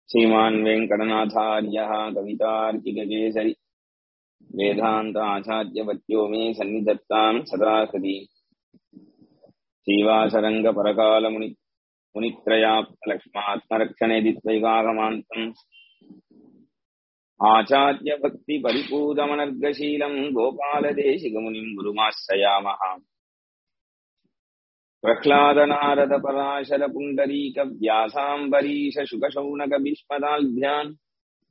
श्रीमान् वेङ्कटनाथार्यः कवितार्किककेसरि वेदान्ताचार्यवत्यो मे सन्निधत्ताम् सदा कृति श्रीवासरङ्गपरकालमुनि मुनित्रयाप्तलक्ष्मात्मरक्षणेदित्वैकागमान्तम् आचार्यभक्तिपरिपूतमनर्गशीलम् गोपालदेशिकमुनिम् गुरुमाश्रयामः प्रह्लादनारदपराशरपुण्डरीकव्यासाम्बरीशशुकशौनकभीष्मदाल्भ्यान्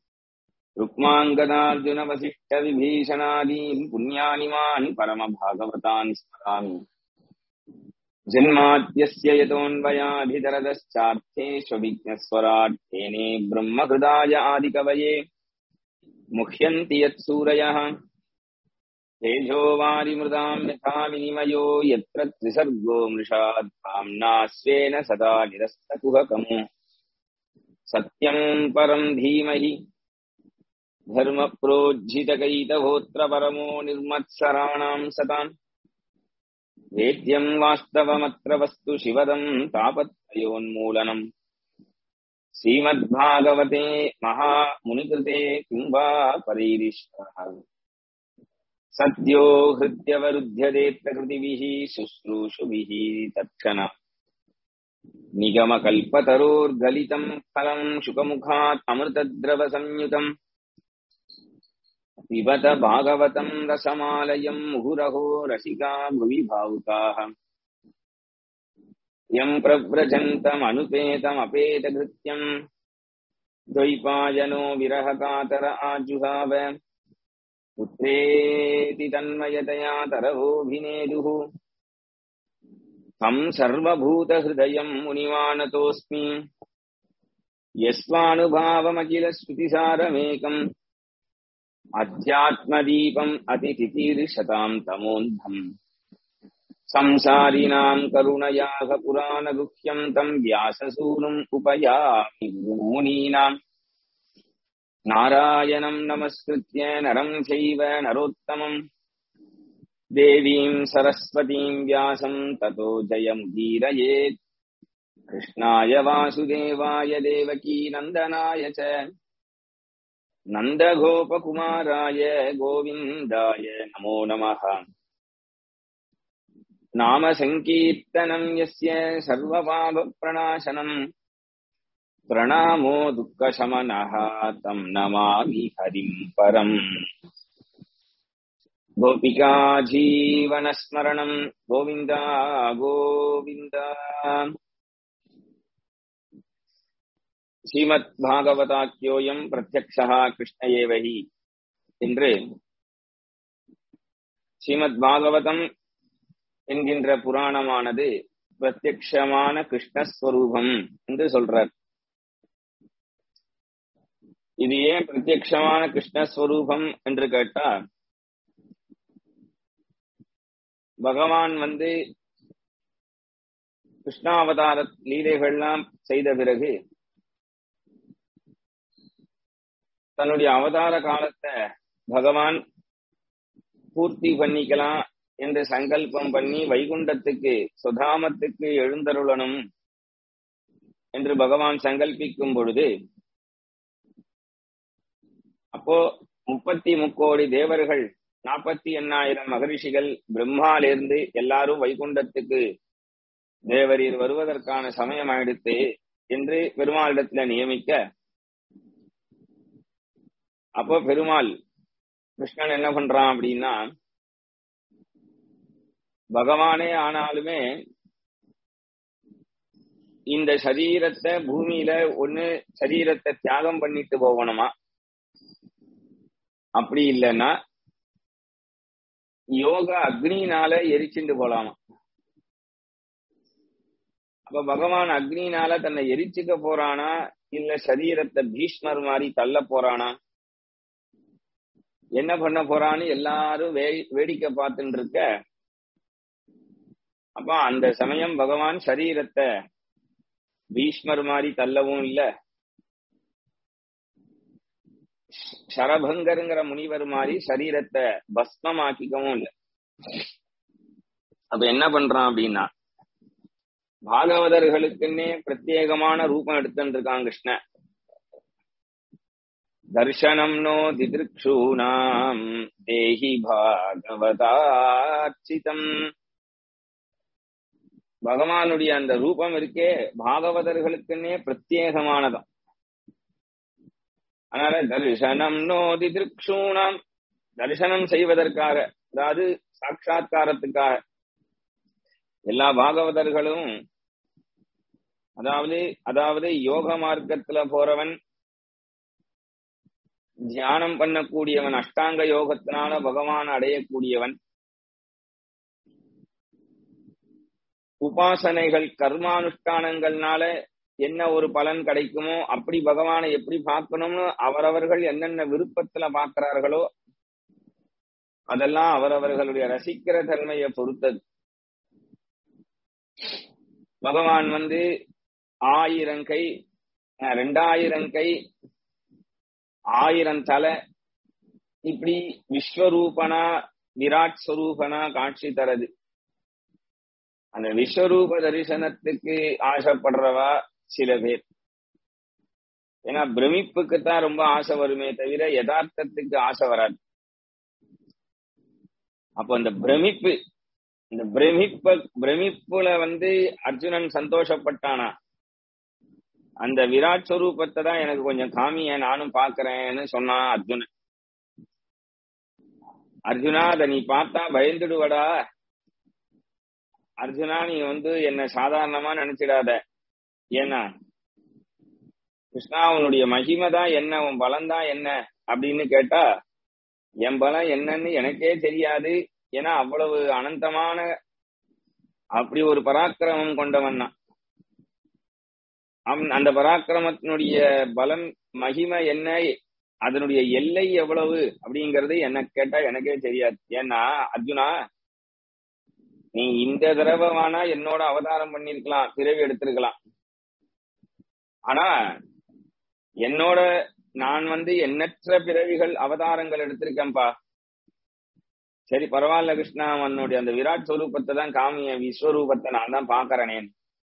रुक्माङ्गदार्जुनवसिष्ठविभीषणादीन् पुण्यानिमानि परमभागवतानि स्मरामि जन्माद्यस्य यतोऽन्वयाभितरदश्चार्थेष्वभिज्ञस्वराट् तेने ब्रह्महृदाय आदिकवये मुह्यन्ति यत्सूरयः तेजोवारिमृदाम् यथा विनिमयो यत्र त्रिसर्गो मृषात् धाम्ना स्वेन सदा निरस्तकुहकम् सत्यम् परम् धीमहि धर्मप्रोज्झितकैतहोत्र परमो निर्मत्सराणाम् सताम् वेद्यम् वास्तवमत्र वस्तु शिवदम् तापत्रयोन्मूलनम् श्रीमद्भागवते महामुनिकृते किम् वा परैरिष्टः सद्यो हृद्यवरुध्यदेत्रकृतिभिः शुश्रूषुभिः तत्क्षण निगमकल्पतरोर्गलितम् फलम् शुकमुखात् अमृतद्रवसंयुतम् पिबत भागवतम् रसमालयम् मुहुरहो रसिका भुवि भावुकाः यम् प्रव्रजन्तमनुपेतमपेतकृत्यम् द्वैपायनो विरहकातर आजुहाव पुत्रेति तन्मयतया तरवोऽभिनेदुः तम् सर्वभूतहृदयम् मुनिमानतोऽस्मि यस्वानुभावमखिलश्रुतिसारमेकम् अध्यात्मदीपम् अतिथितीर्षताम् तमोन्धम् संसारिणाम् करुणयाः पुराणगुह्यम् तम् व्याससूनुम् उपयामि मुनीनाम् नारायणम् नमस्कृत्य नरम् चैव नरोत्तमम् देवीम् सरस्वतीम् व्यासम् ततो जयमुदीरयेत् कृष्णाय वासुदेवाय देवकी नन्दनाय च नन्दगोपकुमाराय गोविन्दाय नमो नमः नाम सङ्कीर्तनम् यस्य सर्वपापप्रणाशनम् प्रणामो दुःखशमनः तम् नमामि हरिम् परम् गोपिका जीवनस्मरणम् गोविन्द गोविन्द ஸ்ரீமத்பாகவதாக்கியோயம் பிரத்யக்ஷா கிருஷ்ண ஏவஹி என்று ஸ்ரீமத் பாகவதம் என்கின்ற புராணமானது பிரத்யக்ஷமான கிருஷ்ணஸ்வரூபம் என்று சொல்றார் இது ஏன் பிரத்யக்ஷமான கிருஷ்ணஸ்வரூபம் என்று கேட்டா பகவான் வந்து கிருஷ்ணாவதார லீலைகள்லாம் செய்த பிறகு தன்னுடைய அவதார காலத்தை பகவான் பூர்த்தி பண்ணிக்கலாம் என்று சங்கல்பம் பண்ணி வைகுண்டத்துக்கு சுதாமத்துக்கு எழுந்தருளணும் என்று பகவான் சங்கல்பிக்கும் பொழுது அப்போ முப்பத்தி முக்கோடி தேவர்கள் நாற்பத்தி எண்ணாயிரம் மகரிஷிகள் பிரம்மாலிருந்து எல்லாரும் வைகுண்டத்துக்கு தேவரீர் வருவதற்கான சமயம் ஆயிடுத்து என்று பெருமாளிடத்துல நியமிக்க அப்போ பெருமாள் கிருஷ்ணன் என்ன பண்றான் அப்படின்னா பகவானே ஆனாலுமே இந்த சரீரத்தை பூமியில ஒண்ணு சரீரத்தை தியாகம் பண்ணிட்டு போகணுமா அப்படி இல்லைன்னா யோக அக்னினால எரிச்சுட்டு போலாமா அப்ப பகவான் அக்னினால தன்னை எரிச்சுக்க போறானா இல்ல சரீரத்தை பீஷ்மர் மாதிரி தள்ள போறானா என்ன பண்ண போறான்னு எல்லாரும் வேடிக்கை பார்த்துட்டு இருக்க அப்ப அந்த சமயம் பகவான் சரீரத்தை பீஷ்மர் மாதிரி தள்ளவும் இல்ல சரபங்கருங்கிற முனிவர் மாதிரி சரீரத்தை பஸ்மமாக்கிக்கவும் இல்ல அப்ப என்ன பண்றான் அப்படின்னா பாகவதர்களுக்குன்னே பிரத்யேகமான ரூபம் எடுத்துட்டு இருக்கான் கிருஷ்ண தர்சனம் நோ திதிருக்ஷூணாம் தேஹி பாகவதார்ச்சிதம் பகவானுடைய அந்த ரூபம் இருக்கே பாகவதர்களுக்குன்னே பிரத்யேகமானதும் அதனால தரிசனம் நோ திதிருக்ஷூணாம் தரிசனம் செய்வதற்காக அதாவது சாட்சா்காரத்துக்காக எல்லா பாகவதர்களும் அதாவது அதாவது யோக மார்க்கத்துல போறவன் தியானம் பண்ணக்கூடியவன் அஷ்டாங்க யோகத்தினால பகவான் அடையக்கூடியவன் உபாசனைகள் கர்மானுஷ்டானங்கள்னால என்ன ஒரு பலன் கிடைக்குமோ அப்படி பகவானை எப்படி பார்க்கணும்னு அவரவர்கள் என்னென்ன விருப்பத்துல பார்க்கிறார்களோ அதெல்லாம் அவரவர்களுடைய ரசிக்கிற தன்மையை பொறுத்தது பகவான் வந்து ஆயிரம் கை ரெண்டாயிரம் கை ஆயிரம் தலை இப்படி விஸ்வரூபனா விராட் ஸ்வரூபனா காட்சி தரது அந்த விஸ்வரூப தரிசனத்துக்கு ஆசைப்படுறவா சில பேர் ஏன்னா பிரமிப்புக்கு தான் ரொம்ப ஆசை வருமே தவிர யதார்த்தத்துக்கு ஆசை வராது அப்போ அந்த பிரமிப்பு இந்த பிரமிப்ப பிரமிப்புல வந்து அர்ஜுனன் சந்தோஷப்பட்டானா அந்த விராட் ஸ்வரூபத்தை தான் எனக்கு கொஞ்சம் காமிய நானும் பாக்குறேன்னு சொன்னான் அர்ஜுனன் அர்ஜுனா அத நீ பார்த்தா பயந்துடுவடா அர்ஜுனா நீ வந்து என்ன சாதாரணமா நினைச்சிடாத ஏன்னா கிருஷ்ணா உன்னுடைய மகிமை தான் என்ன உன் பலம் தான் என்ன அப்படின்னு கேட்டா என் பலம் என்னன்னு எனக்கே தெரியாது ஏன்னா அவ்வளவு அனந்தமான அப்படி ஒரு பராக்கிரமம் கொண்டவன் தான் அவன் அந்த பராக்கிரமத்தினுடைய பலம் மகிமை என்ன அதனுடைய எல்லை எவ்வளவு அப்படிங்கறது எனக்கு கேட்டா எனக்கே தெரியாது ஏன்னா அர்ஜுனா நீ இந்த தடவை வேணா என்னோட அவதாரம் பண்ணிருக்கலாம் பிறவி எடுத்திருக்கலாம் ஆனா என்னோட நான் வந்து எண்ணற்ற பிறவிகள் அவதாரங்கள் எடுத்திருக்கேன்பா சரி பரவாயில்ல கிருஷ்ணா அவனுடைய அந்த விராட் ஸ்வரூபத்தை தான் காமிய விஸ்வரூபத்தை நான் தான் பாக்குறேனேன்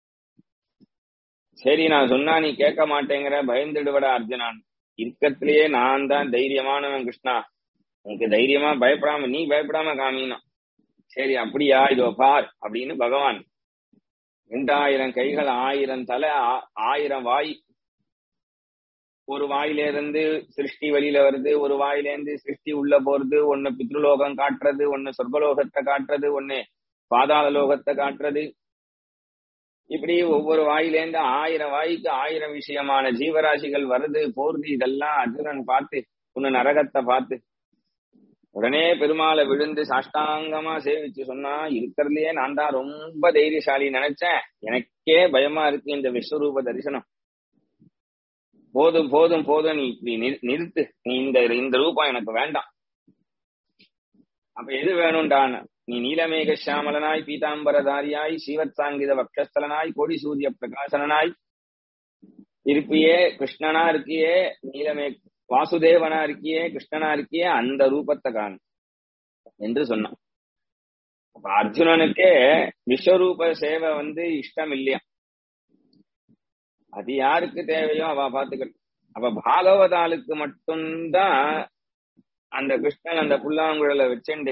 சரி நான் சொன்னா நீ கேட்க மாட்டேங்கிற பயந்துடுவடா அர்ஜுனான் இருக்கத்திலேயே நான் தான் தைரியமானவன் கிருஷ்ணா உனக்கு தைரியமா பயப்படாம நீ பயப்படாம காமினா சரி அப்படியா இதோ பார் அப்படின்னு பகவான் ரெண்டாயிரம் கைகள் ஆயிரம் தலை ஆயிரம் வாய் ஒரு வாயில இருந்து சிருஷ்டி வெளியில வருது ஒரு வாயில இருந்து சிருஷ்டி உள்ள போறது ஒண்ணு பித்ருலோகம் காட்டுறது ஒண்ணு சொர்க்கலோகத்தை காட்டுறது ஒண்ணு பாதாள லோகத்தை காட்டுறது இப்படி ஒவ்வொரு வாயிலேருந்து ஆயிரம் வாய்க்கு ஆயிரம் விஷயமான ஜீவராசிகள் வருது போறது இதெல்லாம் அர்ஜுனன் பார்த்து ஒன்னு நரகத்தை பார்த்து உடனே பெருமாளை விழுந்து சாஷ்டாங்கமா சேவிச்சு சொன்னா இருக்கிறதுலயே நான் தான் ரொம்ப தைரியசாலி நினைச்சேன் எனக்கே பயமா இருக்கு இந்த விஸ்வரூப தரிசனம் போதும் போதும் போதும் நீ இப்படி நிறுத்து நீ இந்த இந்த ரூபம் எனக்கு வேண்டாம் அப்ப எது வேணும்டான் நீ நீலமேக சியாமலனாய் பீதாம்பரதாரியாய் சீவத்சாங்கித வக்ஷஸ்தலனாய் கோடி சூரிய பிரகாசனாய் இருப்பியே கிருஷ்ணனா இருக்கியே நீலமே வாசுதேவனா இருக்கியே கிருஷ்ணனா இருக்கியே அந்த ரூபத்தை காணும் என்று சொன்னான் அப்ப அர்ஜுனனுக்கே விஸ்வரூப சேவை வந்து இஷ்டம் இல்லையா அது யாருக்கு தேவையோ அவ பாத்துக்கணும் அப்ப பாகவதாளுக்கு மட்டும்தான் அந்த கிருஷ்ணன் அந்த புல்லாங்குழல வச்சுண்டு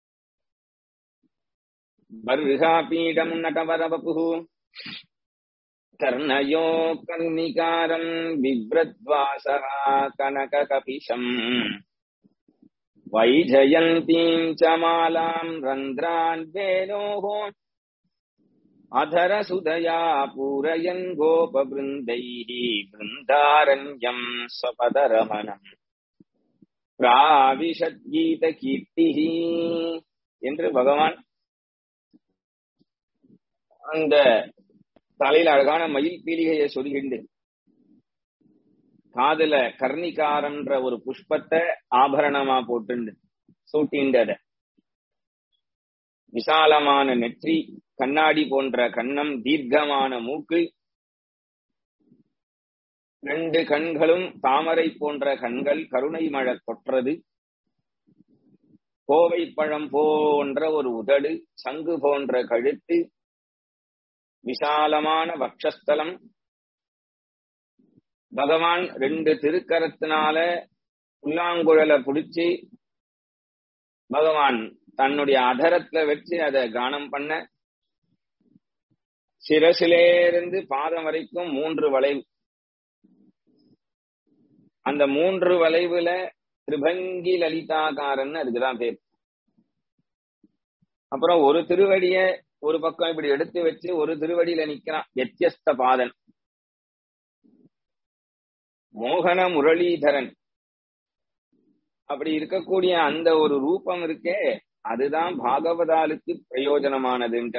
பர்ஹாபீடம் நடவரவபு கர்ணயோ கர்ணிகாரம் விவ்ரத்வாசா கனக கபிஷம் வைஜயந்தீம் ச மாலாம் ரந்திரான் வேணோஹோ अधरसुदया पूरयन् गोपवृन्दैः वृन्दारण्यम् स्वपदरमणम् பிராவிஷத்கீதகீர்த்திஹ என்று பகவான் அந்த தலையில அழகான மயில் பீலிகையை சொல்கிண்டு காதுல கர்ணிகாரம்ன்ற ஒரு புஷ்பத்தை ஆபரணமா போட்டுண்டு சூட்டிண்டத விசாலமான நெற்றி கண்ணாடி போன்ற கண்ணம் தீர்க்கமான மூக்கு ரெண்டு கண்களும் தாமரை போன்ற கண்கள் கருணை மழை கொற்றது கோவை பழம் போன்ற ஒரு உதடு சங்கு போன்ற கழுத்து விசாலமான வக்ஷஸ்தலம் பகவான் ரெண்டு திருக்கரத்தினால புல்லாங்குழலை பிடிச்சி பகவான் தன்னுடைய அதரத்துல வச்சு அதை கானம் பண்ண சிரசிலேருந்து பாதம் வரைக்கும் மூன்று வளைவு அந்த மூன்று வளைவுல திரிபங்கி லலிதாகாரன் அதுக்குதான் பேர் அப்புறம் ஒரு திருவடிய ஒரு பக்கம் இப்படி எடுத்து வச்சு ஒரு திருவடியில நிக்கிறான் வித்தியஸ்த பாதன் மோகன முரளிதரன் அப்படி இருக்கக்கூடிய அந்த ஒரு ரூபம் இருக்கே அதுதான் பாகவதாலுக்கு பிரயோஜனமானதுன்ற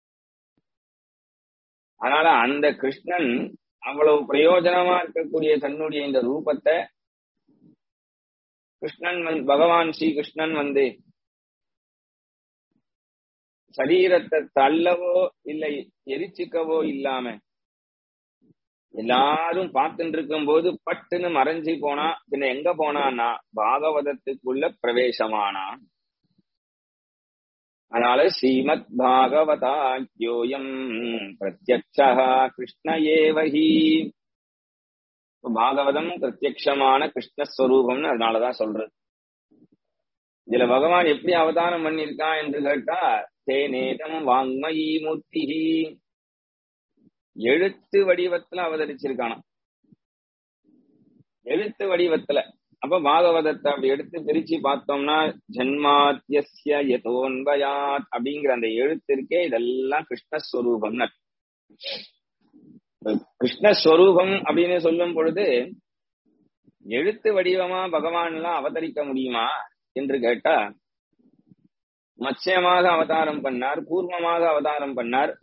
அதனால அந்த கிருஷ்ணன் அவ்வளவு பிரயோஜனமா இருக்கக்கூடிய தன்னுடைய இந்த ரூபத்தை கிருஷ்ணன் வந்து பகவான் ஸ்ரீ கிருஷ்ணன் வந்து சரீரத்தை தள்ளவோ இல்லை எரிச்சிக்கவோ இல்லாம எல்லாரும் பார்த்துட்டு இருக்கும் போது பட்டுன்னு மறைஞ்சு போனா பின்ன எங்க போனான்னா பாகவதத்துக்குள்ள பிரவேசமானான் அதனால ஸ்ரீமத் பாகவதாக்கியோயம் பிரத்யக்ஷா கிருஷ்ண ஏவஹி பாகவதம் பிரத்யக்ஷமான கிருஷ்ணஸ்வரூபம்னு அதனாலதான் சொல்றது இதுல பகவான் எப்படி அவதாரம் பண்ணிருக்கான் என்று கேட்டா தேனேதம் வாங்மயி மூர்த்தி எழுத்து வடிவத்துல அவதரிச்சிருக்கானா எழுத்து வடிவத்துல அப்ப பாகவதத்தை அப்படி எடுத்து பிரிச்சு பார்த்தோம்னா ஜன்மாத்தியஸ்ய யதோன்வயாத் அப்படிங்கிற அந்த எழுத்து இருக்கே இதெல்லாம் கிருஷ்ணஸ்வரூபம்னு கிருஷ்ணஸ்வரூபம் அப்படின்னு சொல்லும் பொழுது எழுத்து வடிவமா பகவான் எல்லாம் அவதரிக்க முடியுமா என்று கேட்டா மத்யமாக அவதாரம் பண்ணார் கூர்மமாக அவதாரம் பண்ணார்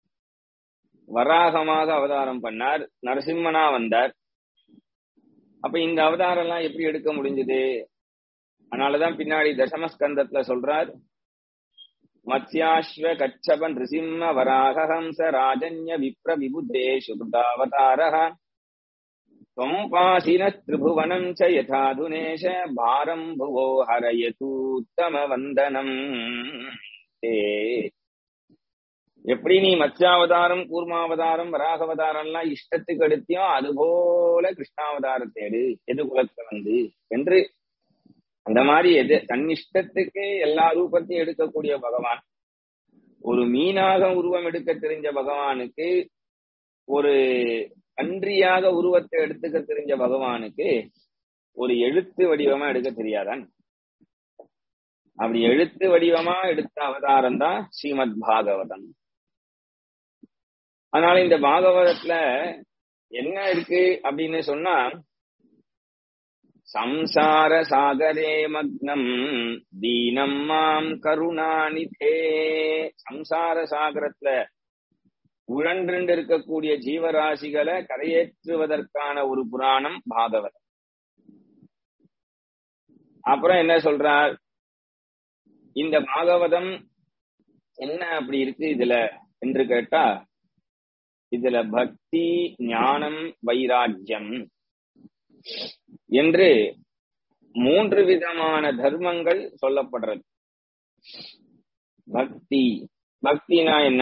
வராகமாக அவதாரம் பண்ணார் நரசிம்மனா வந்தார் அப்ப இந்த அவதாரம் எல்லாம் எப்படி எடுக்க முடிஞ்சது அதனாலதான் பின்னாடி தசமஸ்கந்தத்துல சொல்றார் மத்யாஸ்வ கச்சப நிருசிம்ம வராக ஹம்ச ராஜன்ய விப்ர விபுதே சுதாவதாரः त्वम्पासिन त्रिभुवनम् च यथाधुनेश भारम् भुवो हरयतूत्तमवन्दनम् ते எப்படி நீ மத்யாவதாரம் கூர்மாவதாரம் வராகவதாரம் எல்லாம் இஷ்டத்துக்கு எடுத்தியோ அதுபோல கிருஷ்ணாவதாரத்தை எடு எது குலத்துல வந்து என்று அந்த மாதிரி எது தன் இஷ்டத்துக்கு எல்லா ரூபத்தையும் எடுக்கக்கூடிய பகவான் ஒரு மீனாக உருவம் எடுக்க தெரிஞ்ச பகவானுக்கு ஒரு அன்றியாக உருவத்தை எடுத்துக்க தெரிஞ்ச பகவானுக்கு ஒரு எழுத்து வடிவமா எடுக்க தெரியாதான் அப்படி எழுத்து வடிவமா எடுத்த அவதாரம் தான் ஸ்ரீமத் பாகவதம் அதனால இந்த பாகவதத்துல என்ன இருக்கு அப்படின்னு சொன்னா சம்சார சாகரே மக்னம் தீனம் மாம் கருணாநிதே சம்சார சாகரத்துல உழன்றிருந்து இருக்கக்கூடிய ஜீவராசிகளை கரையேற்றுவதற்கான ஒரு புராணம் பாகவதம் அப்புறம் என்ன சொல்றார் இந்த பாகவதம் என்ன அப்படி இருக்கு இதுல என்று கேட்டா இதுல பக்தி ஞானம் வைராக்கியம் என்று மூன்று விதமான தர்மங்கள் சொல்லப்படுறது பக்தி பக்தினா என்ன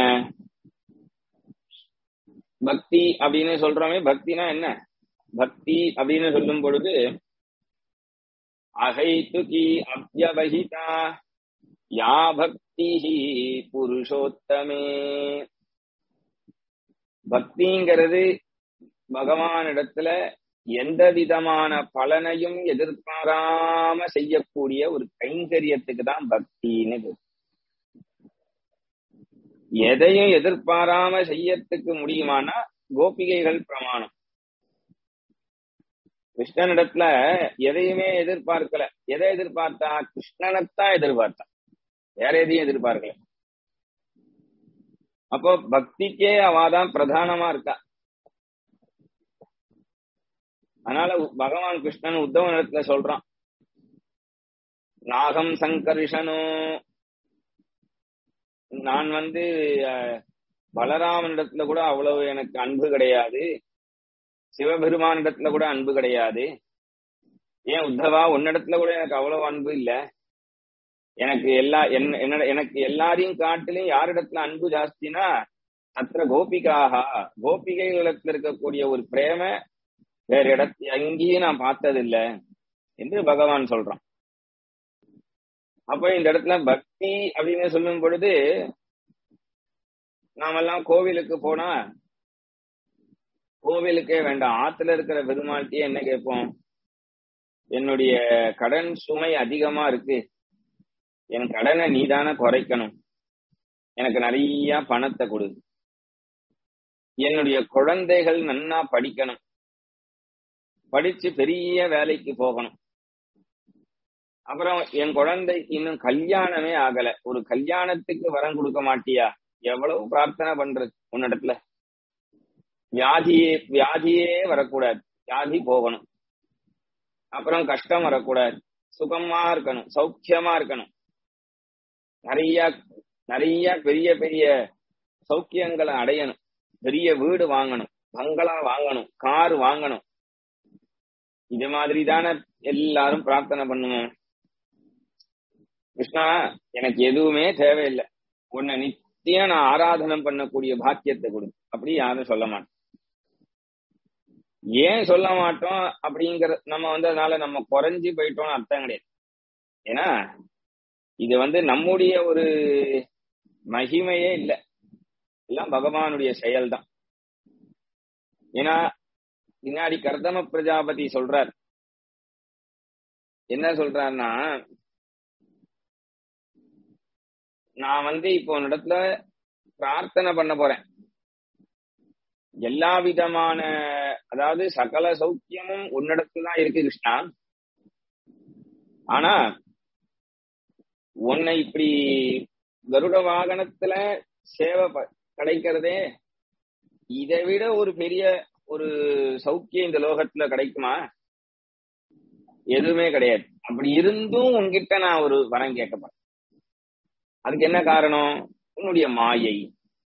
பக்தி அப்படின்னு சொல்றோமே பக்தினா என்ன பக்தி அப்படின்னு சொல்லும் பொழுது அகைத்துகி அப்யவஹிதா யா பக்தி புருஷோத்தமே பக்திங்கிறது பகவானிடத்துல எந்த விதமான பலனையும் எதிர்பாராம செய்யக்கூடிய ஒரு கைங்கரியத்துக்கு தான் பக்தின்னு பேரு. எதையும் எதிர்பாராம செய்யறதுக்கு முடியுமானா கோபிகைகள் பிரமாணம் கிருஷ்ணனிடத்துல எதையுமே எதிர்பார்க்கல எதை எதிர்பார்த்தா கிருஷ்ணனைத்தான் எதிர்பார்த்தா வேற எதையும் எதிர்பார்க்கல அப்போ பக்திக்கே அவாதான் பிரதானமா இருக்கா அதனால பகவான் கிருஷ்ணன் உத்தவனிடத்துல சொல்றான் நாகம் சங்கர்ஷனோ நான் வந்து அஹ், பலராமனிடத்துல கூட அவ்வளவு எனக்கு அன்பு கிடையாது சிவபெருமானிடத்துல கூட அன்பு கிடையாது ஏன் உத்தவா உன்னிடத்துல கூட எனக்கு அவ்வளவு அன்பு இல்ல எனக்கு எல்லா என்ன- என்னோட- எனக்கு எல்லாரையும் காட்டிலும் யாரிடத்துல அன்பு ஜாஸ்தினா அத்த கோபிகாக கோபிகைகளிடத்துல இருக்கக்கூடிய ஒரு பிரேம வேற இடத்து எங்கேயும் நான் பார்த்ததில்ல என்று பகவான் சொல்றான் அப்ப இந்த இடத்துல பக்தி அப்படின்னு சொல்லும் பொழுது நாமெல்லாம் கோவிலுக்கு போனா கோவிலுக்கே வேண்டாம் ஆத்துல இருக்கிற பெருமாள்கிட்டயே என்ன கேட்போம் என்னுடைய கடன் சுமை அதிகமா இருக்கு என் கடனை நீதான குறைக்கணும் எனக்கு நிறைய பணத்தை கொடு என்னுடைய குழந்தைகள் நன்னா படிக்கணும் படிச்சு பெரிய வேலைக்கு போகணும் அப்புறம் என் குழந்தை இன்னும் கல்யாணமே ஆகல ஒரு கல்யாணத்துக்கு வரம் கொடுக்க மாட்டியா எவ்வளவு பிரார்த்தனை பண்றது உன்னிடத்துல வியாதியே வியாதியே வரக்கூடாது வியாதி போகணும் அப்புறம் கஷ்டம் வரக்கூடாது சுகமா இருக்கணும் சௌக்கியமா இருக்கணும் நிறைய நிறைய பெரிய பெரிய சௌக்கியங்களை அடையணும் பெரிய வீடு வாங்கணும் பங்களா வாங்கணும் கார் வாங்கணும் இது மாதிரி தானே எல்லாரும் பிரார்த்தனை பண்ணுவோம் கிருஷ்ணா எனக்கு எதுவுமே தேவையில்லை உன்னை நித்தியம் நான் ஆராதனம் பண்ணக்கூடிய பாக்கியத்தை கொடு அப்படி யாரும் சொல்ல மாட்டோம் ஏன் சொல்ல மாட்டோம் அப்படிங்கிற நம்ம வந்து அதனால நம்ம குறைஞ்சு போயிட்டோம்னு அர்த்தம் கிடையாது ஏன்னா இது வந்து நம்முடைய ஒரு மகிமையே இல்லை எல்லாம் பகவானுடைய செயல்தான் ஏன்னா பின்னாடி கர்தம பிரஜாபதி சொல்றார் என்ன சொல்றாருன்னா நான் வந்து இப்போ உன்னிடத்துல பிரார்த்தனை பண்ண போறேன் எல்லா விதமான அதாவது சகல சௌக்கியமும் உன்னிடத்துல தான் இருக்கு கிருஷ்ணா ஆனா உன்னை இப்படி கருட வாகனத்துல சேவை கிடைக்கிறதே இதை விட ஒரு பெரிய ஒரு சௌக்கியம் இந்த லோகத்துல கிடைக்குமா எதுவுமே கிடையாது அப்படி இருந்தும் உன்கிட்ட நான் ஒரு வரம் கேட்கப்பேன் அதுக்கு என்ன காரணம் உன்னுடைய மாயை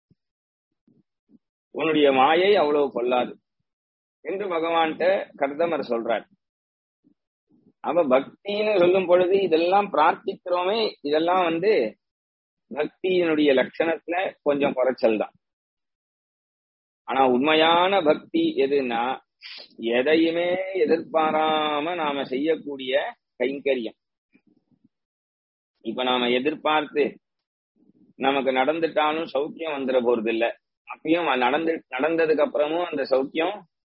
உன்னுடைய மாயை அவ்வளவு கொள்ளாது என்று பகவான்கிட்ட கர்தமர் சொல்றார் அப்ப பக்தின்னு சொல்லும் பொழுது இதெல்லாம் பிரார்த்திக்கிறோமே இதெல்லாம் வந்து பக்தியினுடைய லட்சணத்துல கொஞ்சம் குறைச்சல் தான் ஆனா உண்மையான பக்தி எதுன்னா எதையுமே எதிர்பாராம நாம செய்யக்கூடிய கைங்கரியம் இப்ப நாம எதிர்பார்த்து நமக்கு நடந்துட்டாலும் சௌக்கியம் வந்துட போறது இல்ல அப்பயும் நடந்து நடந்ததுக்கு அப்புறமும் அந்த சௌக்கியம்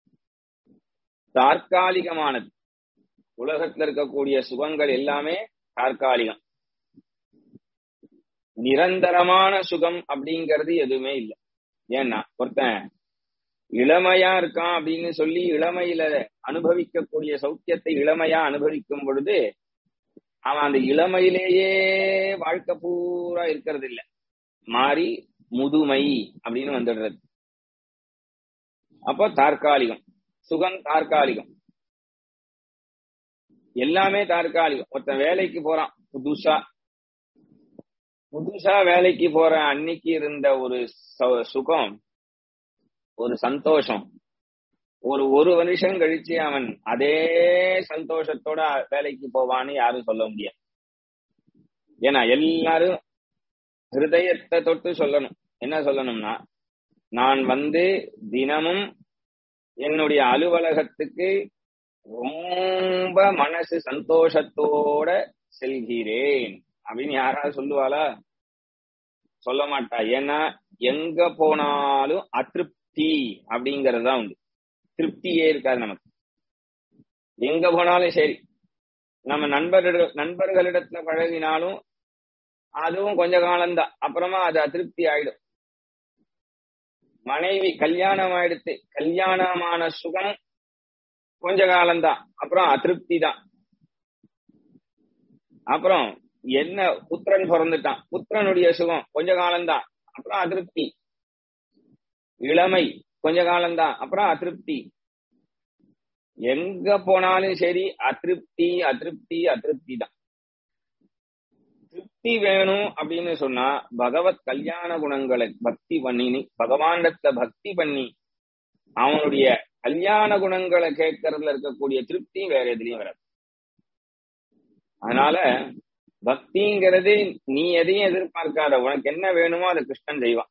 தற்காலிகமானது உலகத்துல இருக்கக்கூடிய சுகங்கள் எல்லாமே தற்காலிகம் நிரந்தரமான சுகம் அப்படிங்கிறது எதுவுமே இல்லை ஏன்னா ஒருத்தன் இளமையா இருக்கான் அப்படின்னு சொல்லி இளமையில அனுபவிக்கக்கூடிய சௌக்கியத்தை இளமையா அனுபவிக்கும் பொழுது அவன் அந்த இளமையிலேயே வாழ்க்கை பூரா இருக்கிறது இல்ல மாறி முதுமை அப்படின்னு வந்துடுறது அப்போ தற்காலிகம் சுகம் தற்காலிகம் எல்லாமே தற்காலிகம் ஒருத்தன் வேலைக்கு போறான் புதுசா புதுசா வேலைக்கு போற அன்னைக்கு இருந்த ஒரு சுகம் ஒரு சந்தோஷம் ஒரு ஒரு வருஷம் கழிச்சு அவன் அதே சந்தோஷத்தோட வேலைக்கு போவான்னு யாரும் சொல்ல முடியாது ஏன்னா எல்லாரும் ஹிருதயத்தை தொட்டு சொல்லணும் என்ன சொல்லணும்னா நான் வந்து தினமும் என்னுடைய அலுவலகத்துக்கு ரொம்ப மனசு சந்தோஷத்தோட செல்கிறேன் அப்படின்னு யாராவது சொல்லுவாளா சொல்ல மாட்டா ஏன்னா எங்க போனாலும் அதிருப்தி அப்படிங்கறது தான் உண்டு திருப்தியே இருக்காது நமக்கு எங்க போனாலும் சரி நம்ம நண்பர்கள் நண்பர்களிடத்துல பழகினாலும் அதுவும் கொஞ்ச காலம்தான் அப்புறமா அது அதிருப்தி ஆயிடும் மனைவி கல்யாணம் ஆயிடுத்து கல்யாணமான சுகம் கொஞ்ச காலம்தான் அப்புறம் அதிருப்தி தான் அப்புறம் என்ன புத்திரன் பிறந்துட்டான் புத்திரனுடைய சுகம் கொஞ்ச காலம்தான் அப்புறம் அதிருப்தி இளமை கொஞ்ச காலம்தான் அப்புறம் அதிருப்தி எங்க போனாலும் சரி அதிருப்தி அதிருப்தி அதிருப்தி தான் திருப்தி வேணும் அப்படின்னு சொன்னா பகவத் கல்யாண குணங்களை பக்தி பண்ணி பகவானிடத்துல பக்தி பண்ணி அவனுடைய கல்யாண குணங்களை கேட்கறதுல இருக்கக்கூடிய திருப்தி வேற எதுலயும் வராது அதனால பக்திங்கிறது நீ எதையும் எதிர்பார்க்காத உனக்கு என்ன வேணுமோ அதை கிருஷ்ணன் செய்வான்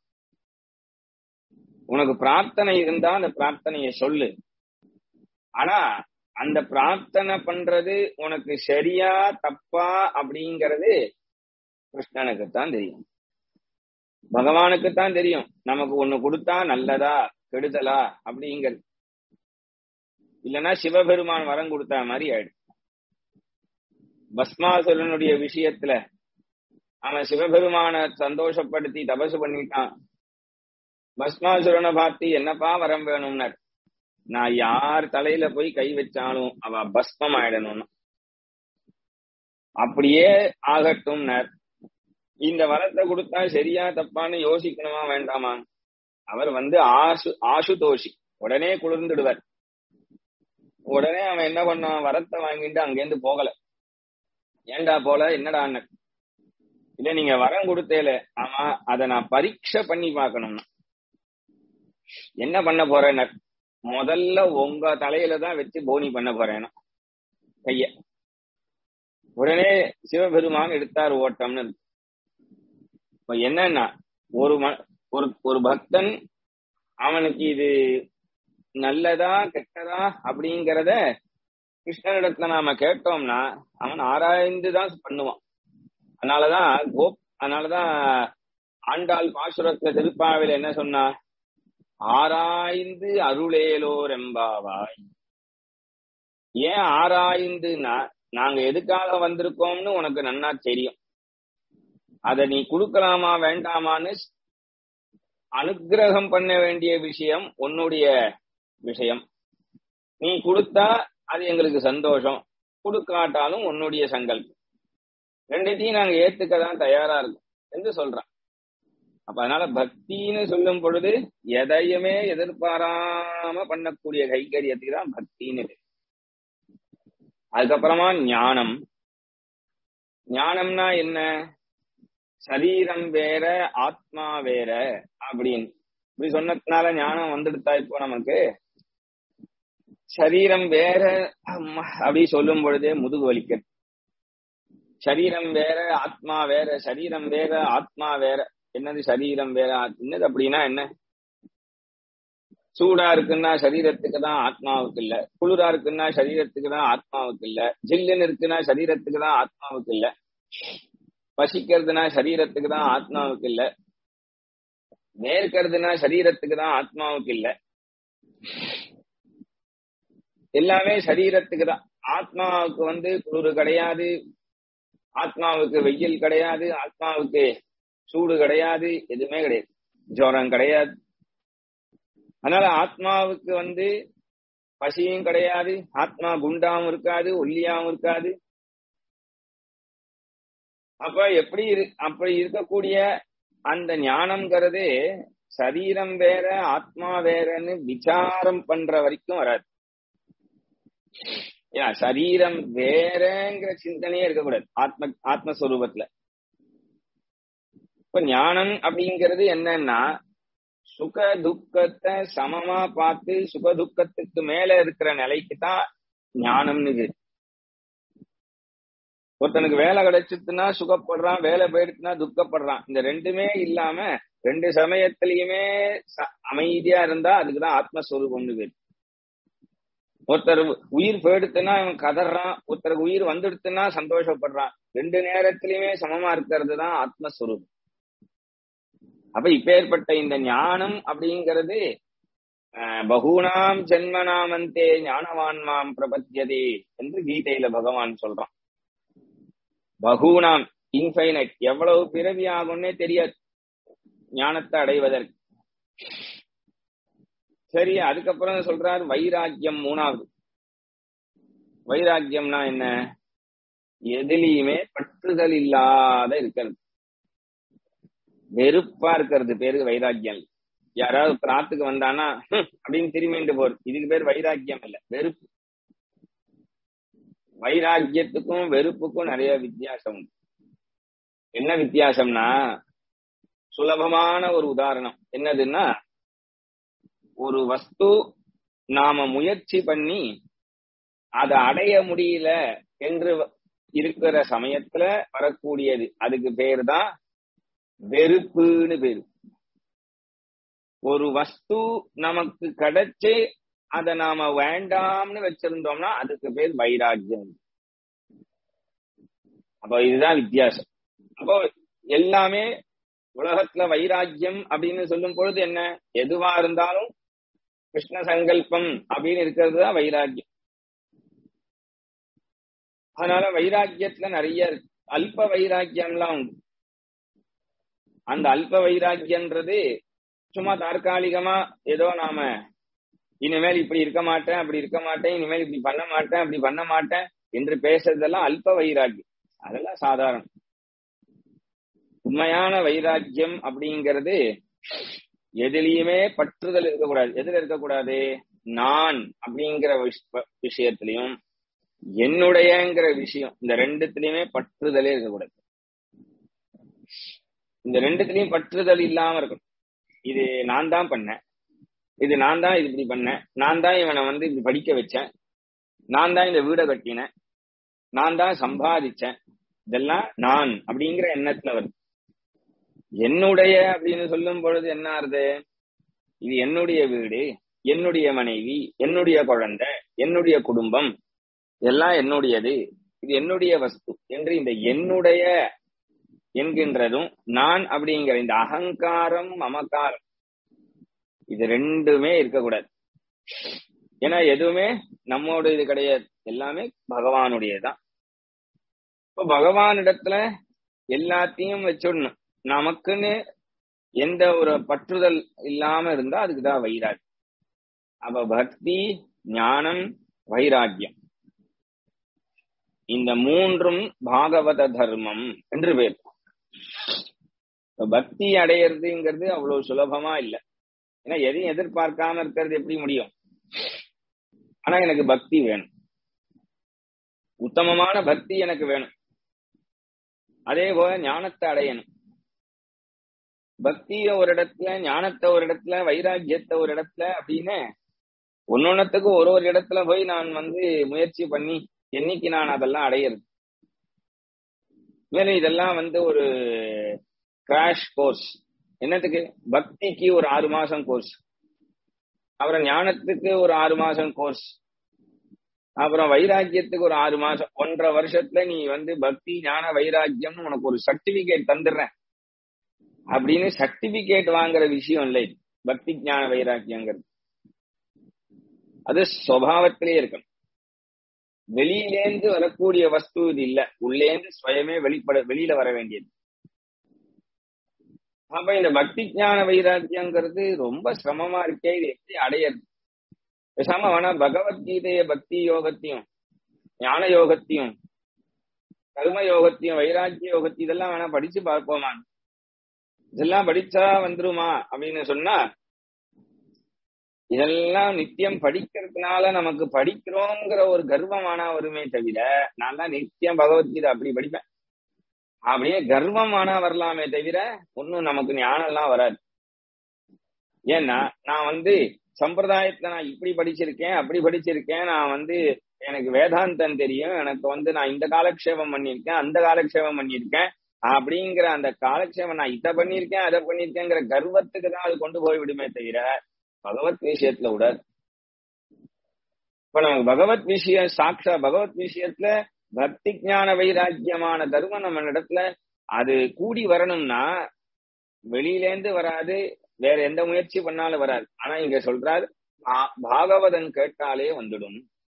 உனக்கு பிரார்த்தனை இருந்தா அந்த பிரார்த்தனையை சொல்லு ஆனா அந்த பிரார்த்தனை பண்றது உனக்கு சரியா தப்பா அப்படிங்கறது கிருஷ்ணனுக்கு தான் தெரியும் பகவானுக்கு தான் தெரியும் நமக்கு ஒண்ணு கொடுத்தா நல்லதா கெடுதலா அப்படிங்கிறது இல்லைன்னா சிவபெருமான் வரம் கொடுத்தா மாதிரி ஆயிடும் பஸ்மாசுரனுடைய விஷயத்துல அவன் சிவபெருமான சந்தோஷப்படுத்தி தபசு பண்ணிட்டான் பஸ்மாசுரனை பார்த்து என்னப்பா வரம் வேணும்னார் நான் யார் தலையில போய் கை வச்சாலும் அவ பஸ்மம் ஆயிடணும்னு அப்படியே ஆகட்டும்னார் இந்த வரத்தை கொடுத்தா சரியா தப்பான்னு யோசிக்கணுமா வேண்டாமா அவர் வந்து ஆசு ஆசுதோஷி உடனே குளிர்ந்துடுவார் உடனே அவன் என்ன பண்ணான் வரத்தை வாங்கிட்டு அங்கேருந்து போகல ஏண்டா போல என்னடா இல்ல நீங்க வரம் கொடுத்தேல ஆமா அத நான் பரீட்சை பண்ணி பார்க்கணும்னா என்ன பண்ண போறேன் முதல்ல உங்க தலையில தான் வச்சு போனி பண்ண போறேன் கைய உடனே சிவபெருமான் எடுத்தார் ஓட்டம்னு இப்ப என்னன்னா ஒரு ஒரு ஒரு பக்தன் அவனுக்கு இது நல்லதா கெட்டதா அப்படிங்கறத கிருஷ்ணனிடத்துல நாம கேட்டோம்னா அவன் ஆராய்ந்துதான் பண்ணுவான் அதனாலதான் கோப் அதனாலதான் ஆண்டாள் பாசுரத்துல திருப்பாவில என்ன சொன்னா ஆராய்ந்து அருளேலோர் எம்பாவாய் ஏன் ஆராய்ந்துன்னா நாங்க எதுக்காக வந்திருக்கோம்னு உனக்கு நன்னா தெரியும் அத நீ கொடுக்கலாமா வேண்டாமான்னு அனுகிரகம் பண்ண வேண்டிய விஷயம் உன்னுடைய விஷயம் நீ கொடுத்தா அது எங்களுக்கு சந்தோஷம் கொடுக்காட்டாலும் உன்னுடைய சங்கல்பம் ரெண்டுத்தையும் நாங்க ஏத்துக்க தான் தயாரா இருக்கோம் என்று சொல்றான் அப்ப அதனால பக்தின்னு சொல்லும் பொழுது எதையுமே எதிர்பாராம பண்ணக்கூடிய கைகரியத்துக்கு தான் பக்தின்னு அதுக்கப்புறமா ஞானம் ஞானம்னா என்ன சரீரம் வேற ஆத்மா வேற அப்படின்னு இப்படி சொன்னதுனால ஞானம் வந்துடுதா இப்போ நமக்கு சரீரம் வேற அப்படி சொல்லும் பொழுதே முதுகு வலிக்க சரீரம் வேற ஆத்மா வேற சரீரம் வேற ஆத்மா வேற என்னது சரீரம் வேற என்னது அப்படின்னா என்ன சூடா இருக்குன்னா சரீரத்துக்கு தான் ஆத்மாவுக்கு இல்ல குளிரா இருக்குன்னா சரீரத்துக்கு தான் ஆத்மாவுக்கு இல்ல ஜில்லுன்னு இருக்குன்னா சரீரத்துக்கு தான் ஆத்மாவுக்கு இல்ல பசிக்கிறதுனா சரீரத்துக்கு தான் ஆத்மாவுக்கு இல்ல நேர்க்கிறதுனா சரீரத்துக்கு தான் ஆத்மாவுக்கு இல்ல எல்லாமே சரீரத்துக்கு தான் ஆத்மாவுக்கு வந்து குளிர் கிடையாது ஆத்மாவுக்கு வெயில் கிடையாது ஆத்மாவுக்கு சூடு கிடையாது எதுவுமே கிடையாது ஜுரம் கிடையாது அதனால ஆத்மாவுக்கு வந்து பசியும் கிடையாது ஆத்மா குண்டாவும் இருக்காது ஒல்லியாவும் இருக்காது அப்ப எப்படி அப்படி இருக்கக்கூடிய அந்த ஞானம்ங்கிறது சரீரம் வேற ஆத்மா வேறன்னு விசாரம் பண்ற வரைக்கும் வராது ஏன் சரீரம் வேறங்கிற சிந்தனையே இருக்கக்கூடாது ஆத்ம ஆத்மஸ்வரூபத்துல இப்ப ஞானம் அப்படிங்கிறது என்னன்னா சுக துக்கத்தை சமமா பார்த்து சுக துக்கத்துக்கு மேல இருக்கிற நிலைக்கு தான் ஞானம்னு பேரு ஒருத்தனுக்கு வேலை கிடைச்சிட்டுனா சுகப்படுறான் வேலை போயிடுச்சுன்னா துக்கப்படுறான் இந்த ரெண்டுமே இல்லாம ரெண்டு சமயத்திலயுமே அமைதியா இருந்தா அதுக்குதான் ஆத்மஸ்வரூபம்னு பேரு ஒருத்தர் உயிர் போயிடுத்துன்னா அவன் கதறான் ஒருத்தருக்கு உயிர் வந்துடுத்துன்னா சந்தோஷப்படுறான் ரெண்டு நேரத்திலயுமே சமமா இருக்கிறது தான் ஆத்மஸ்வரூபம் அப்ப இப்பேற்பட்ட இந்த ஞானம் அப்படிங்கிறது பகூனாம் ஜென்மனாமந்தே ஞானவான்மாம் பிரபத்தியதே என்று கீதையில பகவான் சொல்றான் பகூனாம் இன்ஃபைனைட் எவ்வளவு பிறவி ஆகும்னே தெரியாது ஞானத்தை அடைவதற்கு சரி அதுக்கப்புறம் சொல்றாரு வைராக்கியம் மூணாவது வைராக்கியம்னா என்ன எதுலயுமே பற்றுதல் இல்லாத இருக்கிறது வெறுப்பா இருக்கிறது பேரு வைராக்கியம் யாராவது பிராத்துக்கு வந்தானா அப்படின்னு திரும்பிட்டு போறது இதுக்கு பேர் வைராக்கியம் இல்ல வெறுப்பு வைராக்கியத்துக்கும் வெறுப்புக்கும் நிறைய வித்தியாசம் உண்டு என்ன வித்தியாசம்னா சுலபமான ஒரு உதாரணம் என்னதுன்னா ஒரு வஸ்து நாம முயற்சி பண்ணி அதை அடைய முடியல என்று இருக்கிற சமயத்துல வரக்கூடியது அதுக்கு பேர் தான் வெறுப்புன்னு பேரு ஒரு வஸ்து நமக்கு கிடைச்சு அதை நாம வேண்டாம்னு வச்சிருந்தோம்னா அதுக்கு பேர் வைராக்கியம் அப்போ இதுதான் வித்தியாசம் அப்போ எல்லாமே உலகத்துல வைராக்கியம் அப்படின்னு சொல்லும் பொழுது என்ன எதுவா இருந்தாலும் கிருஷ்ண சங்கல்பம் அப்படின்னு இருக்கிறது தான் வைராக்கியம் அதனால வைராக்கியத்துல நிறைய இருக்கு அல்ப வைராக்கியம்லாம் உண்டு அந்த அல்ப வைராக்கியன்றது சும்மா தற்காலிகமா ஏதோ நாம இனிமேல் இப்படி இருக்க மாட்டேன் அப்படி இருக்க மாட்டேன் இனிமேல் இப்படி பண்ண மாட்டேன் அப்படி பண்ண மாட்டேன் என்று பேசுறதெல்லாம் அல்ப வைராக்கியம் அதெல்லாம் சாதாரணம் உண்மையான வைராக்கியம் அப்படிங்கிறது எதுலயுமே பற்றுதல் இருக்கக்கூடாது எதுல இருக்கக்கூடாது நான் அப்படிங்கிற விஷயத்திலையும் என்னுடையங்கிற விஷயம் இந்த ரெண்டுத்திலயுமே பற்றுதலே இருக்கக்கூடாது இந்த ரெண்டுத்திலயும் பற்றுதல் இல்லாம இருக்கணும் இது நான் தான் பண்ணேன் இது நான் தான் இது இப்படி பண்ணேன் நான் தான் இவனை வந்து இப்படி படிக்க வச்சேன் நான் தான் இந்த வீடை கட்டினேன் நான் தான் சம்பாதிச்சேன் இதெல்லாம் நான் அப்படிங்கிற எண்ணத்துல வருது என்னுடைய அப்படின்னு சொல்லும் பொழுது என்ன ஆறுது இது என்னுடைய வீடு என்னுடைய மனைவி என்னுடைய குழந்தை என்னுடைய குடும்பம் எல்லாம் என்னுடையது இது என்னுடைய வஸ்து என்று இந்த என்னுடைய என்கின்றதும் நான் அப்படிங்கிற இந்த அகங்காரம் மமக்காரம் இது ரெண்டுமே இருக்கக்கூடாது ஏன்னா எதுவுமே நம்மோட இது கிடையாது எல்லாமே பகவானுடையதுதான் இப்போ பகவானிடத்துல எல்லாத்தையும் வச்சுடணும் நமக்குன்னு எந்த ஒரு பற்றுதல் இல்லாம இருந்தா அதுக்குதான் வைராக்கியம் அப்ப பக்தி ஞானம் வைராக்கியம் இந்த மூன்றும் பாகவத தர்மம் என்று பேர் பக்தி அடையிறதுங்கிறது அவ்வளவு சுலபமா இல்லை ஏன்னா எதையும் எதிர்பார்க்காம இருக்கிறது எப்படி முடியும் ஆனா எனக்கு பக்தி வேணும் உத்தமமான பக்தி எனக்கு வேணும் அதே போல ஞானத்தை அடையணும் பக்திய ஒரு இடத்துல ஞானத்தை ஒரு இடத்துல வைராக்கியத்தை ஒரு இடத்துல அப்படின்னு ஒன்னொன்னத்துக்கு ஒரு ஒரு இடத்துல போய் நான் வந்து முயற்சி பண்ணி என்னைக்கு நான் அதெல்லாம் அடையிறது மேலும் இதெல்லாம் வந்து ஒரு கிராஷ் கோர்ஸ் என்னத்துக்கு பக்திக்கு ஒரு ஆறு மாசம் கோர்ஸ் அப்புறம் ஞானத்துக்கு ஒரு ஆறு மாசம் கோர்ஸ் அப்புறம் வைராக்கியத்துக்கு ஒரு ஆறு மாசம் ஒன்றரை வருஷத்துல நீ வந்து பக்தி ஞான வைராக்கியம்னு உனக்கு ஒரு சர்டிபிகேட் தந்துடுறேன் அப்படின்னு சர்டிபிகேட் வாங்குற விஷயம் இல்லை பக்தி ஞான வைராக்கியங்கிறது அது சுவாவத்திலே இருக்கணும் வெளியிலேந்து வரக்கூடிய வஸ்து இது இல்ல உள்ளேந்து சுயமே வெளிப்பட வெளியில வர வேண்டியது அப்ப இந்த பக்தி ஞான வைராக்கியங்கிறது ரொம்ப சிரமமா இருக்கே இது எப்படி அடையிறது பேசாம வேணா பகவத்கீதைய பக்தி யோகத்தையும் ஞான யோகத்தையும் கர்ம யோகத்தையும் வைராக்கிய யோகத்தையும் இதெல்லாம் வேணா படிச்சு பார்ப்போமா இதெல்லாம் படிச்சா வந்துருமா அப்படின்னு சொன்னா இதெல்லாம் நித்தியம் படிக்கிறதுனால நமக்கு படிக்கிறோங்கிற ஒரு கர்வமானா வருமே தவிர நான் தான் நித்தியம் பகவத்கீதை அப்படி படிப்பேன் அப்படியே கர்வமானா வரலாமே தவிர ஒன்னும் நமக்கு ஞானம் எல்லாம் வராது ஏன்னா நான் வந்து சம்பிரதாயத்துல நான் இப்படி படிச்சிருக்கேன் அப்படி படிச்சிருக்கேன் நான் வந்து எனக்கு வேதாந்தம் தெரியும் எனக்கு வந்து நான் இந்த காலக்ஷேபம் பண்ணியிருக்கேன் அந்த காலக்ஷேபம் பண்ணியிருக்கேன் அப்படிங்கிற அந்த காலக்ஷேபம் நான் இதை பண்ணியிருக்கேன் அதை பண்ணியிருக்கேங்கிற கர்வத்துக்கு தான் அது கொண்டு போய் விடுமே தவிர பகவத் விஷயத்துல விடாது இப்ப நமக்கு பகவத் விஷயம் சாட்சா பகவத் விஷயத்துல பக்தி ஞான வைராக்கியமான தர்மம் நம்ம இடத்துல அது கூடி வரணும்னா வெளியிலேந்து வராது வேற எந்த முயற்சி பண்ணாலும் வராது ஆனா இங்க சொல்றாரு பாகவதன் கேட்டாலே வந்துடும்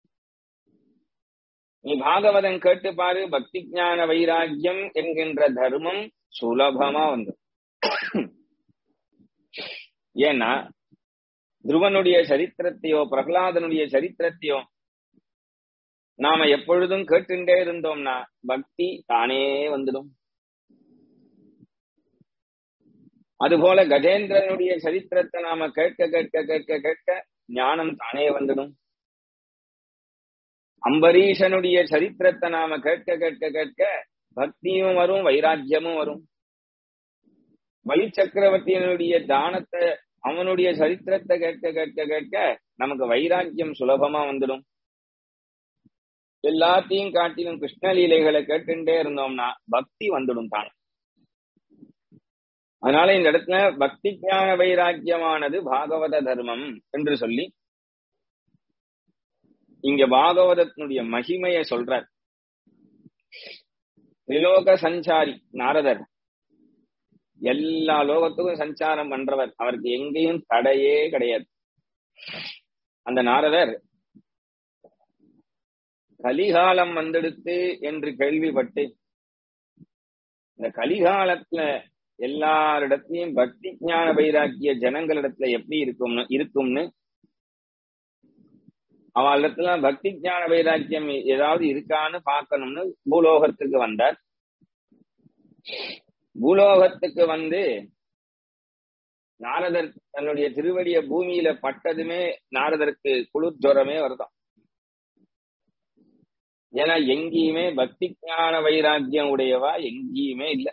நீ பாகவதன் கேட்டு பாரு பக்தி ஞான வைராக்கியம் என்கின்ற தர்மம் சுலபமா வந்துடும் ஏன்னா துருவனுடைய சரித்திரத்தையோ பிரகலாதனுடைய சரித்திரத்தையோ நாம எப்பொழுதும் கேட்டுட்டே இருந்தோம்னா பக்தி தானே வந்துடும் அதுபோல கஜேந்திரனுடைய சரித்திரத்தை நாம கேட்க கேட்க கேட்க கேட்க ஞானம் தானே வந்துடும் அம்பரீஷனுடைய சரித்திரத்தை நாம கேட்க கேட்க கேட்க பக்தியும் வரும் வைராக்கியமும் வரும் பலி சக்கரவர்த்தியனுடைய தானத்தை அவனுடைய சரித்திரத்தை கேட்க கேட்க கேட்க நமக்கு வைராக்கியம் சுலபமா வந்துடும் எல்லாத்தையும் காட்டிலும் கிருஷ்ணலீலைகளை கேட்டுட்டே இருந்தோம்னா பக்தி வந்துடும் தான் அதனால இந்த இடத்துல பக்தி ஞான வைராக்கியமானது பாகவத தர்மம் என்று சொல்லி இங்க பாகவதத்தினுடைய மகிமைய சொல்றார் திரிலோக சஞ்சாரி நாரதர் எல்லா லோகத்துக்கும் சஞ்சாரம் பண்றவர் அவருக்கு எங்கேயும் தடையே கிடையாது அந்த நாரதர் கலிகாலம் வந்தெடுத்து என்று கேள்விப்பட்டு இந்த கலிகாலத்துல எல்லாரிடத்திலையும் பக்தி ஞான வைராக்கிய ஜனங்களிடத்துல எப்படி இருக்கும்னு இருக்கும்னு அவளிடத்துல பக்தி ஞான வைராக்கியம் ஏதாவது இருக்கான்னு பார்க்கணும்னு பூலோகத்துக்கு வந்தார் பூலோகத்துக்கு வந்து நாரதர் தன்னுடைய திருவடிய பூமியில பட்டதுமே நாரதருக்கு குளிர் ஜுரமே வருதாம் ஏன்னா எங்கேயுமே பக்தி ஞான வைராக்கியம் உடையவா எங்கேயுமே இல்ல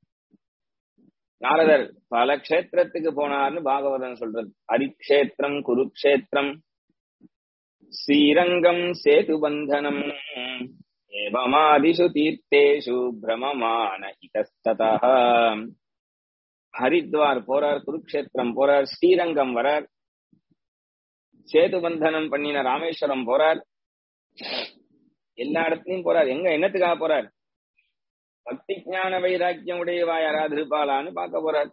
நாரதர் பல க்ஷேத்திரத்துக்கு போனார்னு பாகவதன் சொல்றது ஹரிக்ஷேத்திரம் குருக்ஷேத்திரம் ஸ்ரீரங்கம் சேதுபந்தனம் ஏவமாதிஷு தீர்த்தேஷு பிரமமான இதஸ்ததா ஹரித்வார் போறார் குருக்ஷேத்திரம் போறார் ஸ்ரீரங்கம் வரார் சேதுபந்தனம் பண்ணின ராமேஸ்வரம் போறார் எல்லா இடத்துலயும் போறார் எங்க என்னத்துக்காக போறார் பக்தி ஞான வைராக்கியம் உடையவா யாராவது இருப்பாளான்னு பார்க்க போறார்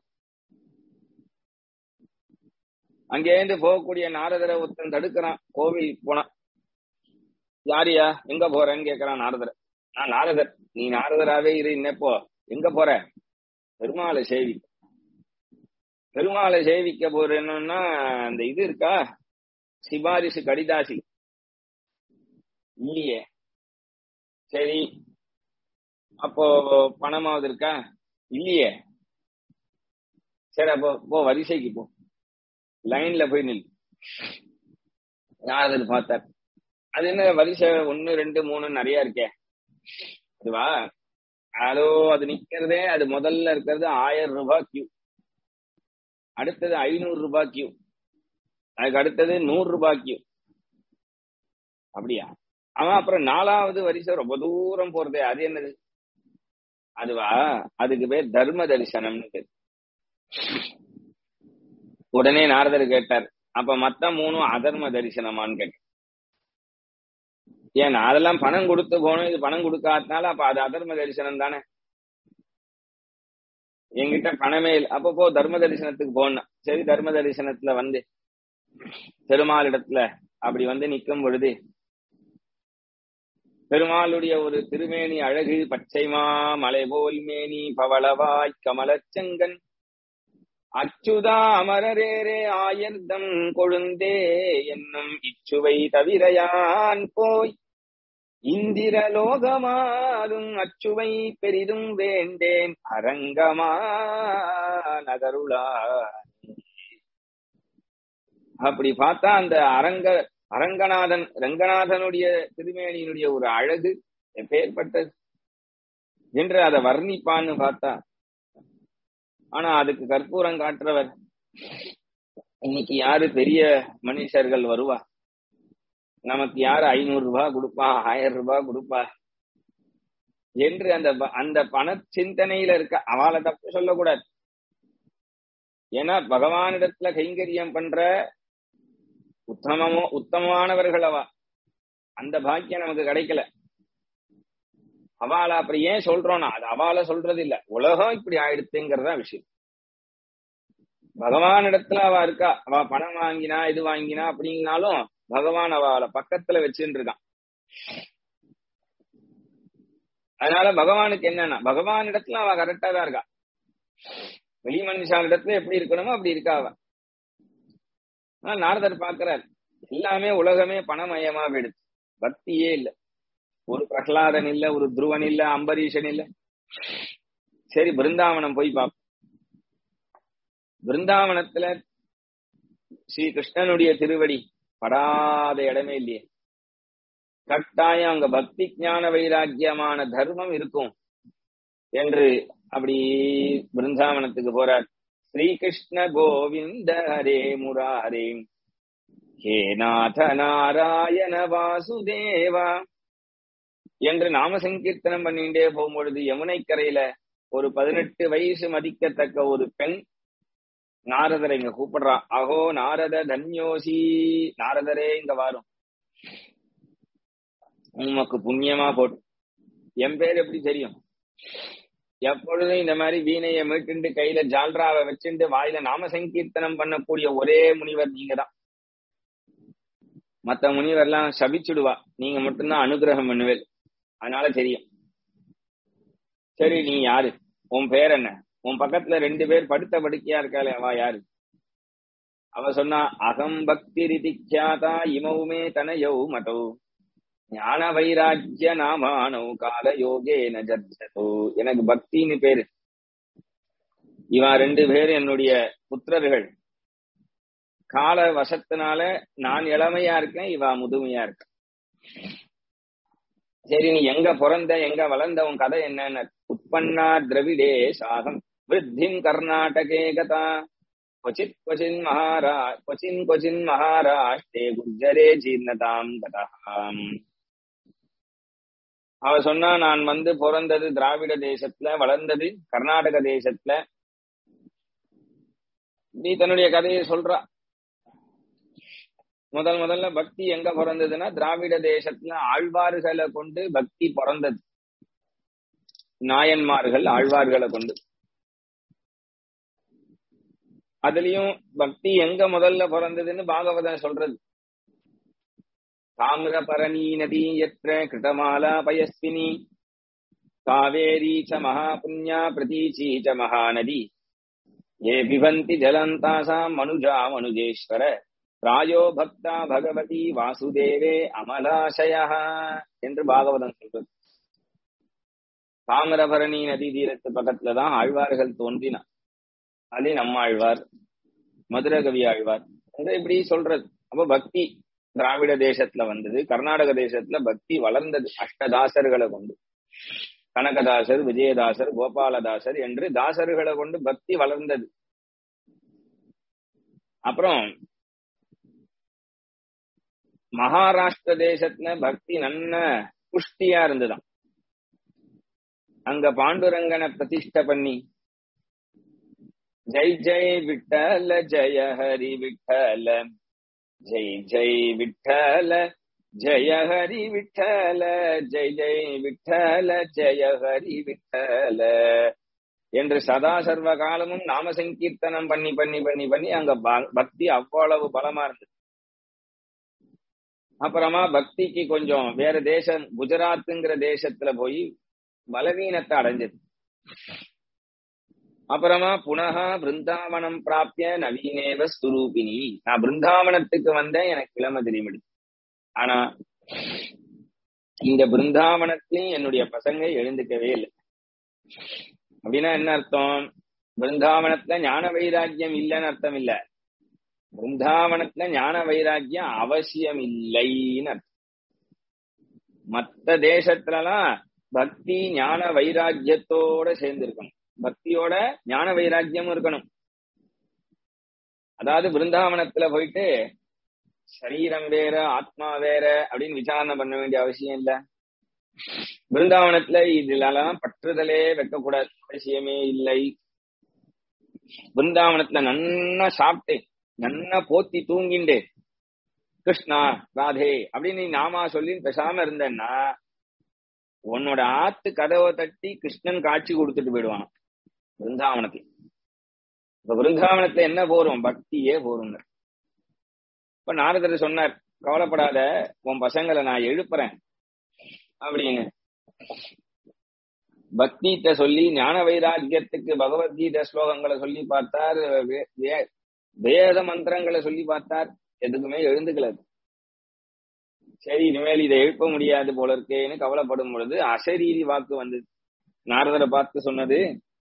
அங்கேருந்து போகக்கூடிய நாரதரை ஒருத்தன் தடுக்கிறான் கோவில் போனா யாரியா எங்க போறேன்னு கேக்குறான் நாரதர் நான் நாரதர் நீ நாரதராவே இரு இன்னப்போ எங்க போற பெருமாளை சேவி பெருமாளை சேவிக்க போறேன்னா அந்த இது இருக்கா சிபாரிசு கடிதாசி இல்லையே சரி அப்போ பணமாவது இருக்கா இல்லையே சரி அப்போ போ வரிசைக்கு போ லைன்ல போய் நில் யார் பார்த்தார் அது என்ன வரிசை ஒன்னு ரெண்டு மூணு நிறைய இருக்கே அதுவா அதோ அது நிக்கிறதே அது முதல்ல இருக்கிறது ஆயிரம் ரூபாய் கியூ அடுத்தது ஐநூறு ரூபாய் கியூ அதுக்கு அடுத்தது நூறு ரூபாய் கியூ அப்படியா அவன் அப்புறம் நாலாவது வரிசை ரொம்ப தூரம் போறதே அது என்னது அதுவா அதுக்கு பேர் தர்ம தரிசனம்னு பேர் உடனே நாரதர் கேட்டார் அப்ப மத்த மூணும் அதர்ம தரிசனமான்னு கேட்டார் ஏன் அதெல்லாம் பணம் கொடுத்து போகணும் இது பணம் கொடுக்காதனால அப்ப அது அதர்ம தரிசனம் தானே என்கிட்ட பணமே இல்லை அப்ப போ தர்ம தரிசனத்துக்கு போனா சரி தர்ம தரிசனத்துல வந்து பெருமாள் இடத்துல அப்படி வந்து நிக்கும் பொழுது பெருமாளுடைய ஒரு திருமேனி அழகு பச்சைமா மலை போல் மேனி பவளவாய் கமலச்சங்கன் அச்சுதா அமரரேரே ஆயர்தம் கொழுந்தே என்னும் இச்சுவை தவிரையான் போய் இந்திரலோகமாலும் அச்சுவை பெரிதும் வேண்டேன் அரங்கமா நகருளா அப்படி பார்த்தா அந்த அரங்க அரங்கநாதன் ரங்கநாதனுடைய திருமேனியினுடைய ஒரு அழகு எப்பேற்பட்டது என்று அதை வர்ணிப்பான்னு பார்த்தா ஆனா அதுக்கு கற்பூரம் காட்டுறவர் இன்னைக்கு யாரு பெரிய மனுஷர்கள் வருவா நமக்கு யாரு ஐநூறு ரூபாய் கொடுப்பா ஆயிரம் ரூபாய் கொடுப்பா என்று அந்த அந்த பண சிந்தனையில இருக்க அவளை தப்பு சொல்லக்கூடாது ஏன்னா பகவானிடத்துல கைங்கரியம் பண்ற உத்தமமோ உத்தமமானவர்கள் அவா அந்த பாக்கியம் நமக்கு கிடைக்கல அவளை அப்படி ஏன் சொல்றோம்னா அது அவளை சொல்றது இல்ல உலகம் இப்படி ஆயிடுத்துங்கிறதா விஷயம் பகவானிடத்துல அவ இருக்கா அவ பணம் வாங்கினா இது வாங்கினா அப்படின்னாலும் பகவான் அவளை பக்கத்துல வச்சுட்டு இருக்கான் அதனால பகவானுக்கு என்னன்னா பகவான் இடத்துல அவ கரெக்டா தான் இருக்கா வெளி மனுஷான் இடத்துல எப்படி இருக்கணுமோ அப்படி இருக்கா அவ ஆனா நாரதர் பாக்குறார் எல்லாமே உலகமே பணமயமா போயிடுச்சு பக்தியே இல்ல ஒரு பிரகலாதன் இல்ல ஒரு துருவன் இல்ல அம்பரீஷன் இல்ல சரி பிருந்தாவனம் போய் பார்ப்போம் பிருந்தாவனத்துல ஸ்ரீ கிருஷ்ணனுடைய திருவடி படாத இடமே இல்லையே கட்டாயம் அங்க பக்தி ஞான வைராக்கியமான தர்மம் இருக்கும் என்று அப்படி பிருந்தாவனத்துக்கு போறார் ஸ்ரீகிருஷ்ண கோவிந்த ஹரே முராரே ஹே நாத நாராயண வாசுதேவா என்று நாம சங்கீர்த்தனம் பண்ணிட்டே போகும்பொழுது யமுனை கரையில ஒரு பதினெட்டு வயசு மதிக்கத்தக்க ஒரு பெண் நாரதரை இங்க கூப்பிடுறா அகோ நாரத தன்யோசி நாரதரே இங்க வரும் உமக்கு புண்ணியமா போட்டு என் பேர் எப்படி தெரியும் எப்பொழுதும் இந்த மாதிரி வீணையை மீட்டுண்டு கையில ஜால்ராவை வச்சுட்டு வாயில நாம சங்கீர்த்தனம் பண்ணக்கூடிய ஒரே முனிவர் நீங்க தான் மத்த முனிவர்லாம் சபிச்சுடுவா நீங்க மட்டும்தான் அனுகிரகம் பண்ணுவேல் அதனால தெரியும் சரி நீ யாரு உன் பேர் என்ன உன் பக்கத்துல ரெண்டு பேர் படுத்த படுக்கையா இருக்காளே அவ யாரு அவ சொன்னா அகம் பக்தி ரிதிக்யாதா இமவுமே தனயௌ மதௌ ஞான வைராக்கிய நாமானோ கால யோகே நஜோ எனக்கு பக்தின்னு பேரு இவன் ரெண்டு பேர் என்னுடைய புத்திரர்கள் கால வசத்தினால நான் இளமையா இருக்கேன் இவ முதுமையா இருக்க சரி நீ எங்க பிறந்த எங்க வளர்ந்த உன் கதை என்னன்னு உற்பன்னா திரவிடே சாகம் விருத்திம் கர்நாடகே கதா क्वचित् क्वचिन् महारा क्वचिन् क्वचिन् महाराष्ट्रे குஜரே ஜீர்ணதாம் கதாம் அவ சொன்னா நான் வந்து பிறந்தது திராவிட தேசத்துல வளர்ந்தது கர்நாடக தேசத்துல நீ தன்னுடைய கதையை சொல்றா முதல் முதல்ல பக்தி எங்க பிறந்ததுன்னா திராவிட தேசத்துல ஆழ்வார்களை கொண்டு பக்தி பிறந்தது நாயன்மார்கள் ஆழ்வார்களை கொண்டு அதுலயும் பக்தி எங்க முதல்ல பிறந்ததுன்னு பாகவதன் சொல்றது தாமிரபரணி நதி எத்திர கிருதமாலா பயஸ்வினி காவேரி ச மகாபுண்யா பிரதீச்சி ச மகாநதி ஏ பிபந்தி ஜலந்தாசாம் மனுஜா மனுஜேஸ்வர பிராயோ பக்தா பகவதி வாசுதேவே அமலாசய என்று பாகவதன் சொல்றது தாமிரபரணி நதி தீரத்து பக்கத்துலதான் ஆழ்வார்கள் தோன்றினார் அது நம்ம ஆழ்வார் மதுரகவி ஆழ்வார் இப்படி சொல்றது அப்ப பக்தி திராவிட தேசத்துல வந்தது கர்நாடக தேசத்துல பக்தி வளர்ந்தது அஷ்டதாசர்களை கொண்டு கனகதாசர் விஜயதாசர் கோபாலதாசர் என்று தாசர்களை கொண்டு பக்தி வளர்ந்தது அப்புறம் மகாராஷ்டிர தேசத்துல பக்தி நல்ல புஷ்டியா இருந்துதான் அங்க பாண்டுரங்கனை பிரதிஷ்ட பண்ணி ஜெய் ஜெய் விட்டல ஜெய ஹரி விட்டல ஜெய் ஜெய் விட்டல ஜெய ஹரி விட்டல ஜெய் ஜெய் விட்டல ஜெய ஹரி விட்டல என்று சதா சர்வ காலமும் நாம சங்கீர்த்தனம் பண்ணி பண்ணி பண்ணி பண்ணி அங்க பக்தி அவ்வளவு பலமா இருந்தது அப்புறமா பக்திக்கு கொஞ்சம் வேற தேசம் குஜராத்துங்கிற தேசத்துல போய் பலவீனத்தை அடைஞ்சது அப்புறமா புனகா பிருந்தாவனம் பிராப்பிய நவீனேவ ஸ்வரூபினி நான் பிருந்தாவனத்துக்கு வந்தேன் எனக்கு கிளம்ப தெரியுமிடு ஆனா இந்த பிருந்தாவனத்திலையும் என்னுடைய பசங்க எழுந்துக்கவே இல்லை அப்படின்னா என்ன அர்த்தம் பிருந்தாவனத்துல ஞான வைராக்கியம் இல்லைன்னு அர்த்தம் இல்ல பிருந்தாவனத்துல ஞான வைராக்கியம் அவசியம் இல்லைன்னு அர்த்தம் மத்த தேசத்துலலாம் பக்தி ஞான வைராக்கியத்தோட சேர்ந்து இருக்கணும் பக்தியோட ஞான வைராக்கியமும் இருக்கணும் அதாவது பிருந்தாவனத்துல போயிட்டு சரீரம் வேற ஆத்மா வேற அப்படின்னு விசாரணை பண்ண வேண்டிய அவசியம் இல்ல பிருந்தாவனத்துல இதுலலாம் பற்றுதலே வைக்கக்கூடாது அவசியமே இல்லை பிருந்தாவனத்துல நன்னா சாப்பிட்டு நன்னா போத்தி தூங்கிண்டு கிருஷ்ணா ராதே அப்படின்னு நீ நாமா சொல்லி பேசாம இருந்தேன்னா உன்னோட ஆத்து கதவை தட்டி கிருஷ்ணன் காட்சி கொடுத்துட்டு போயிடுவான் பிருந்தாவனத்தில் இப்ப பிருந்தாவனத்துல என்ன போறோம் பக்தியே போறோங்க இப்ப நாரதர் சொன்னார் கவலைப்படாத உன் பசங்களை நான் எழுப்புறேன் அப்படின்னு பக்திட்ட சொல்லி ஞான வைராக்கியத்துக்கு பகவத்கீதை ஸ்லோகங்களை சொல்லி பார்த்தார் வேத மந்திரங்களை சொல்லி பார்த்தார் எதுக்குமே எழுந்துக்கல சரி இனிமேல் இதை எழுப்ப முடியாது போல இருக்கேன்னு கவலைப்படும் பொழுது அசரீரி வாக்கு வந்தது நாரதரை பார்த்து சொன்னது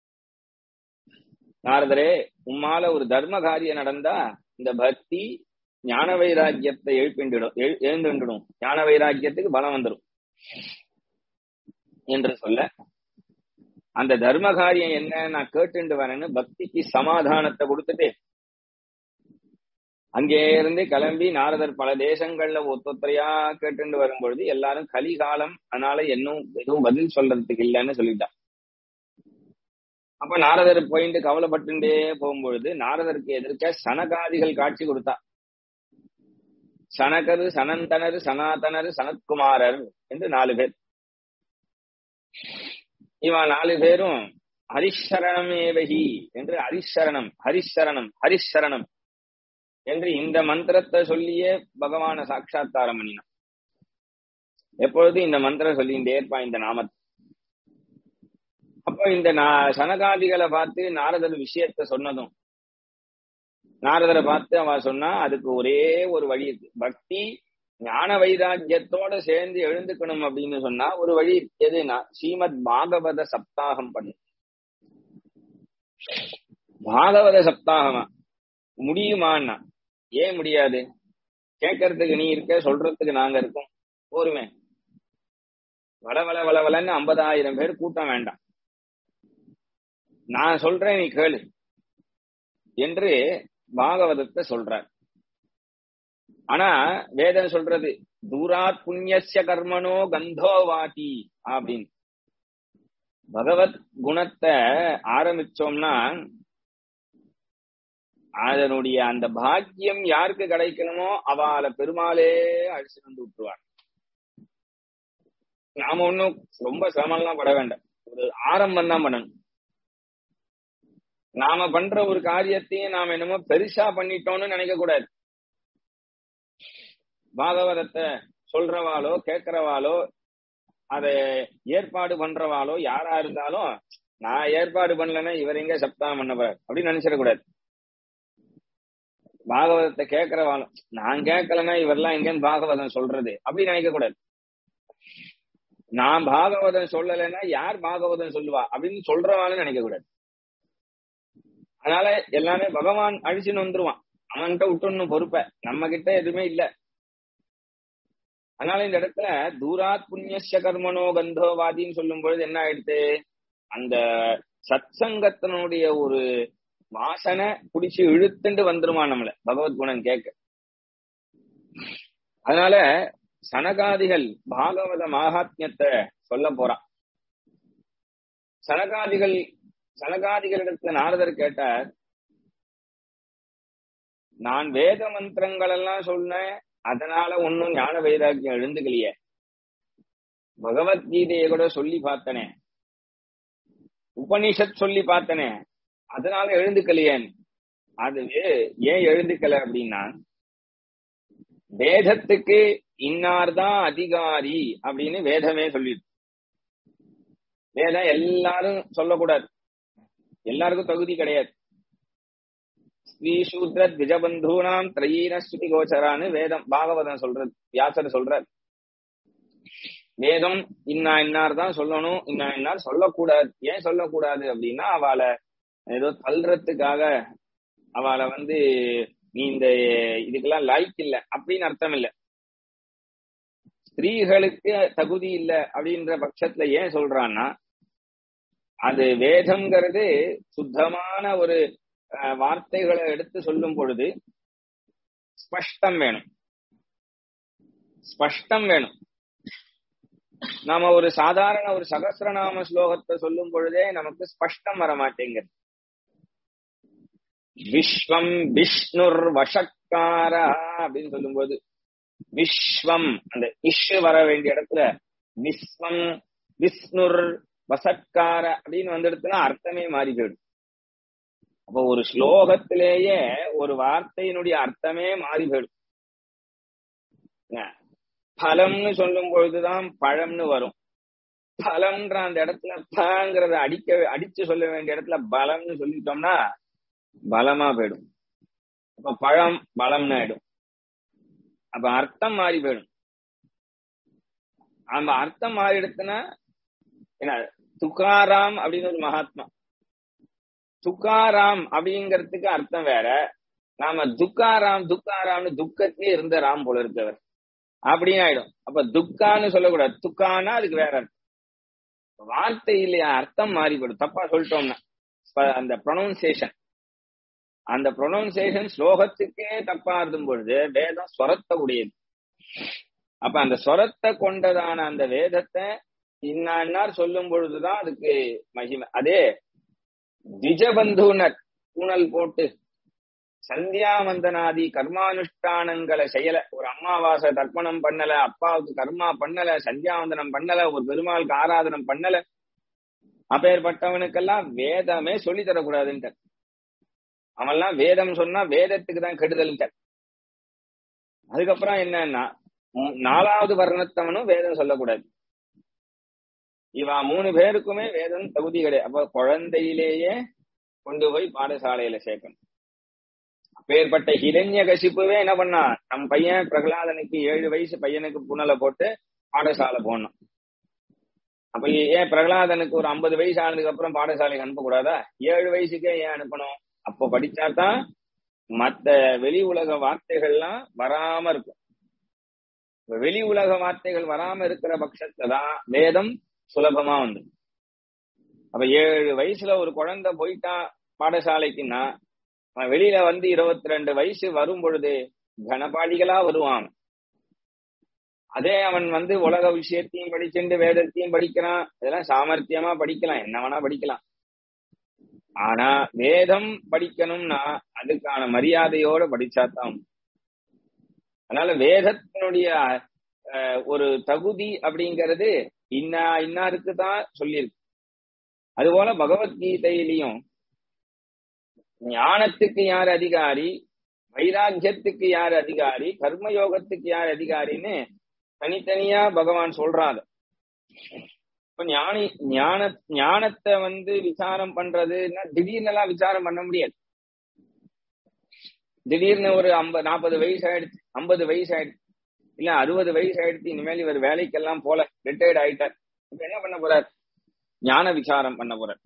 நாரதரே உம்மால ஒரு தர்ம காரியம் நடந்தா இந்த பக்தி ஞான வைராக்கியத்தை எழுப்பிண்டிடும் எழுந்துடும் ஞான வைராக்கியத்துக்கு பலம் வந்துடும் என்று சொல்ல அந்த தர்ம காரியம் என்ன நான் கேட்டுண்டு வரேன்னு பக்திக்கு சமாதானத்தை கொடுத்துட்டு அங்கே இருந்து கிளம்பி நாரதர் பல தேசங்கள்ல ஒத்தொத்தரையா கேட்டுண்டு வரும்பொழுது எல்லாரும் கலிகாலம் அதனால இன்னும் எதுவும் பதில் சொல்றதுக்கு இல்லைன்னு சொல்லிட்டான் அப்ப நாரதர் போயிட்டு கவலைப்பட்டுட்டே போகும்பொழுது நாரதருக்கு எதிர்க்க சனகாதிகள் காட்சி கொடுத்தா சனகரு சனந்தனர் சனாதனர் சனத்குமாரர் என்று நாலு பேர் இவன் நாலு பேரும் ஹரிஷரணமேவகி என்று ஹரிஷரணம் ஹரிஷரணம் ஹரிஷரணம் என்று இந்த மந்திரத்தை சொல்லியே பகவான சாட்சாத்தாரம் பண்ணினான் எப்பொழுதும் இந்த மந்திரம் சொல்லிகிட்டே இருப்பான் இந்த நாமத்தை அப்போ இந்த சனகாதிகளை பார்த்து நாரதர் விஷயத்த சொன்னதும் நாரதரை பார்த்து அவ சொன்னா அதுக்கு ஒரே ஒரு வழி இருக்கு பக்தி ஞான வைராக்கியத்தோட சேர்ந்து எழுந்துக்கணும் அப்படின்னு சொன்னா ஒரு வழி எதுனா ஸ்ரீமத் பாகவத சப்தாகம் பண்ணு பாகவத சப்தாகமா முடியுமான்னா ஏன் முடியாது கேட்கறதுக்கு நீ இருக்க சொல்றதுக்கு நாங்க இருக்கோம் போருமே வள வள வள வளன்னு ஐம்பதாயிரம் பேர் கூட்டம் வேண்டாம் நான் சொல்றேன் நீ கேளு என்று பாகவதத்தை சொல்றார் ஆனா வேதம் சொல்றது தூராத் புண்ணியசிய கர்மனோ கந்தோ வாட்டி அப்படின்னு பகவத் குணத்தை ஆரம்பிச்சோம்னா அதனுடைய அந்த பாக்கியம் யாருக்கு கிடைக்கணுமோ அவளை பெருமாளே அழிச்சு வந்து விட்டுருவார் நாம ஒன்னும் ரொம்ப சிரமம்லாம் பட வேண்டாம் ஒரு ஆரம்பம் தான் பண்ணணும் நாம பண்ற ஒரு காரியத்தையும் நாம என்னமோ பெருசா பண்ணிட்டோம்னு நினைக்க கூடாது பாகவதத்தை சொல்றவாளோ கேட்கிறவாளோ அதை ஏற்பாடு பண்றவாளோ யாரா இருந்தாலும் நான் ஏற்பாடு பண்ணலன்னா இவர் எங்க சப்தாகம் பண்ண போறாரு அப்படின்னு நினைச்சிடக்கூடாது பாகவதத்தை கேட்கிறவாளும் நான் கேட்கலன்னா இவரெல்லாம் எங்கன்னு பாகவதம் சொல்றது அப்படி நினைக்க கூடாது நான் பாகவதம் சொல்லலைன்னா யார் பாகவதம் சொல்லுவா அப்படின்னு சொல்றவான்னு நினைக்க கூடாது அதனால எல்லாமே பகவான் அழிச்சுன்னு வந்துருவான் அவன்கிட்ட விட்டுணும் பொறுப்ப நம்ம கிட்ட எதுவுமே இல்ல அதனால இந்த இடத்துல தூராத் புண்ணியச கர்மனோ கந்தோவாதின்னு சொல்லும் பொழுது என்ன ஆயிடுது அந்த சத்சங்கத்தினுடைய ஒரு வாசனை புடிச்சு இழுத்துண்டு வந்துருமா நம்மள பகவத் குணம் கேட்க அதனால சனகாதிகள் பாகவத மகாத்மியத்தை சொல்ல போறான் சனகாதிகள் சனகாதிகளிடத்துல நாரதர் கேட்டார் நான் வேத மந்திரங்கள் எல்லாம் சொன்னேன் அதனால ஒன்னும் ஞான வைராக்கியம் எழுந்துக்கலையே பகவத்கீதையை கூட சொல்லி பார்த்தனே உபனிஷத் சொல்லி பார்த்தனே அதனால எழுந்துக்கலையேன் அது ஏன் எழுந்துக்கல அப்படின்னா வேதத்துக்கு இன்னார்தான் அதிகாரி அப்படின்னு வேதமே சொல்லிடு வேதம் எல்லாரும் சொல்லக்கூடாது எல்லாருக்கும் தகுதி கிடையாது ஸ்ரீ சூத்ர திஜபந்தூனாம் திரையீன ஸ்ருதி கோச்சரான்னு வேதம் பாகவதம் சொல்றது வியாசர் சொல்றார் வேதம் இன்னா இன்னார் தான் சொல்லணும் இன்னா இன்னார் சொல்லக்கூடாது ஏன் சொல்லக்கூடாது அப்படின்னா அவளை ஏதோ தள்ளுறதுக்காக அவளை வந்து நீ இந்த இதுக்கெல்லாம் லைக் இல்ல அப்படின்னு அர்த்தம் இல்ல ஸ்திரீகளுக்கு தகுதி இல்ல அப்படின்ற பட்சத்துல ஏன் சொல்றான்னா அது வேதம்ங்கிறது சுத்தமான ஒரு வார்த்தைகளை எடுத்து சொல்லும் பொழுது ஸ்பஷ்டம் வேணும் ஸ்பஷ்டம் வேணும் நாம ஒரு சாதாரண ஒரு சகசிரநாம ஸ்லோகத்தை சொல்லும் பொழுதே நமக்கு ஸ்பஷ்டம் வர மாட்டேங்குது விஸ்வம் விஷ்ணுர் வஷக்காரா அப்படின்னு சொல்லும்போது விஸ்வம் அந்த இஷ் வர வேண்டிய இடத்துல விஸ்வம் விஷ்ணுர் வசட்கார அப்படின்னு வந்துடுத்துனா அர்த்தமே மாறி போயிடும் அப்போ ஒரு ஸ்லோகத்திலேயே ஒரு வார்த்தையினுடைய அர்த்தமே மாறி போயிடும் பலம்னு சொல்லும் பொழுதுதான் பழம்னு வரும் பலம்ன்ற அந்த இடத்துல பங்கிறத அடிக்க அடிச்சு சொல்ல வேண்டிய இடத்துல பலம்னு சொல்லிட்டோம்னா பலமா போயிடும் அப்ப பழம் பலம்னு ஆயிடும் அப்ப அர்த்தம் மாறி போயிடும் அந்த அர்த்தம் மாறிடுச்சுன்னா என்ன துக்காராம் அப்படின்னு ஒரு மகாத்மா துக்காராம் அப்படிங்கறதுக்கு அர்த்தம் வேற நாம துக்காராம் துக்காராம்னு துக்கத்திலே இருந்த ராம் போல இருக்கவர் அப்படின்னு ஆயிடும் அப்ப துக்கான்னு சொல்லக்கூடாது துக்கானா அதுக்கு வேற அர்த்தம் வார்த்தையில அர்த்தம் மாறிவிடும் தப்பா சொல்லிட்டோம்னா அந்த ப்ரொனவுன்சியேஷன் அந்த ப்ரொனவுன்சியேஷன் ஸ்லோகத்துக்கே தப்பா இருக்கும் பொழுது வேதம் ஸ்வரத்தை உடையது அப்ப அந்த ஸ்வரத்தை கொண்டதான அந்த வேதத்தை இன்னார் சொல்லும் பொழுதுதான் அதுக்கு மகிமை அதே திஜபந்துனர் பூனல் போட்டு சந்தியாவந்தனாதி கர்மானுஷ்டானங்களை செய்யல ஒரு அம்மாவாசை தர்ப்பணம் பண்ணல அப்பாவுக்கு கர்மா பண்ணல சந்தியாவந்தனம் பண்ணல ஒரு பெருமாளுக்கு ஆராதனம் பண்ணல அப்பேற்பட்டவனுக்கெல்லாம் வேதமே சொல்லி தரக்கூடாதுன்ட்டு அவன்லாம் வேதம் சொன்னா வேதத்துக்கு தான் கெடுதல்ன்ட்டு அதுக்கப்புறம் என்னன்னா நாலாவது வர்ணத்தவனும் வேதம் சொல்லக்கூடாது இவா மூணு பேருக்குமே வேதம் தகுதி கிடையாது அப்ப குழந்தையிலேயே கொண்டு போய் பாடசாலையில சேர்க்கணும் அப்பேற்பட்ட ஹிரண்ய கசிப்புவே என்ன பண்ணா நம் பையன் பிரகலாதனுக்கு ஏழு வயசு பையனுக்கு புனலை போட்டு பாடசாலை போடணும் அப்ப ஏன் பிரகலாதனுக்கு ஒரு ஐம்பது வயசு ஆனதுக்கு அப்புறம் பாடசாலைக்கு அனுப்பக்கூடாதா ஏழு வயசுக்கே ஏன் அனுப்பணும் அப்போ படிச்சாதான் மத்த வெளி உலக வார்த்தைகள்லாம் வராம இருக்கும் வெளி உலக வார்த்தைகள் வராம இருக்கிற பட்சத்துல தான் வேதம் சுலபமா வந்து அப்ப ஏழு வயசுல ஒரு குழந்தை போயிட்டான் பாடசாலைக்குன்னா அவன் வெளியில வந்து இருபத்தி ரெண்டு வயசு வரும் பொழுது கனபாடிகளா வருவான் அதே அவன் வந்து உலக விஷயத்தையும் படிச்சுட்டு வேதத்தையும் படிக்கிறான் இதெல்லாம் சாமர்த்தியமா படிக்கலாம் என்ன வேணா படிக்கலாம் ஆனா வேதம் படிக்கணும்னா அதுக்கான மரியாதையோட படிச்சாதான் அதனால வேதத்தினுடைய ஒரு தகுதி அப்படிங்கிறது இன்னா இன்னாருக்கு தான் சொல்லியிருக்கு அதுபோல பகவத்கீதையிலையும் ஞானத்துக்கு யார் அதிகாரி வைராக்கியத்துக்கு யார் அதிகாரி கர்மயோகத்துக்கு யார் அதிகாரின்னு தனித்தனியா பகவான் சொல்றாங்க இப்ப ஞானி ஞான ஞானத்தை வந்து விசாரம் பண்றதுன்னா திடீர்னு எல்லாம் விசாரம் பண்ண முடியாது திடீர்னு ஒரு ஐம்பது நாற்பது வயசு ஆயிடுச்சு ஐம்பது வயசு ஆயிடுச்சு இல்ல அறுபது வயசு ஆயிடுச்சு இனிமேல் இவர் வேலைக்கெல்லாம் போல ரிட்டையர்ட் ஆயிட்டார் இப்ப என்ன பண்ண போறார் ஞான விசாரம் பண்ண போறார்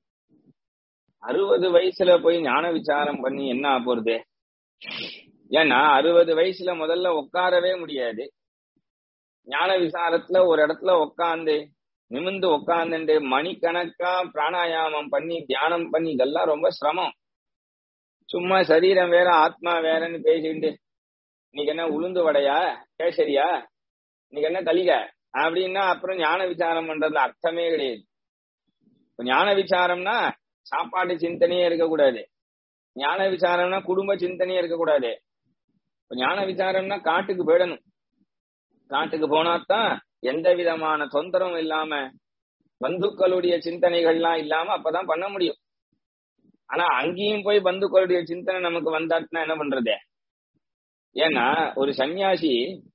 அறுபது வயசுல போய் ஞான விசாரம் பண்ணி என்ன போறது ஏன்னா அறுபது வயசுல முதல்ல உட்காரவே முடியாது ஞான விசாரத்துல ஒரு இடத்துல உட்காந்து நிமிந்து உட்காந்துட்டு மணிக்கணக்கா பிராணாயாமம் பண்ணி தியானம் பண்ணி இதெல்லாம் ரொம்ப சிரமம் சும்மா சரீரம் வேற ஆத்மா வேறன்னு பேசிக்கிட்டு இன்னைக்கு என்ன உளுந்து வடையா கேசரியா இன்னைக்கு என்ன கலிக அப்படின்னா அப்புறம் ஞான விசாரம் பண்றதுல அர்த்தமே கிடையாது ஞான விசாரம்னா சாப்பாட்டு சிந்தனையே இருக்கக்கூடாது ஞான விசாரம்னா குடும்ப சிந்தனையே இருக்கக்கூடாது ஞான விசாரம்னா காட்டுக்கு போயிடணும் காட்டுக்கு போனாதான் எந்த விதமான தொந்தரவும் இல்லாம பந்துக்களுடைய சிந்தனைகள்லாம் இல்லாம அப்பதான் பண்ண முடியும் ஆனா அங்கேயும் போய் பந்துக்களுடைய சிந்தனை நமக்கு வந்தாச்சுன்னா என்ன பண்றது ஏன்னா ஒரு சன்னியாசி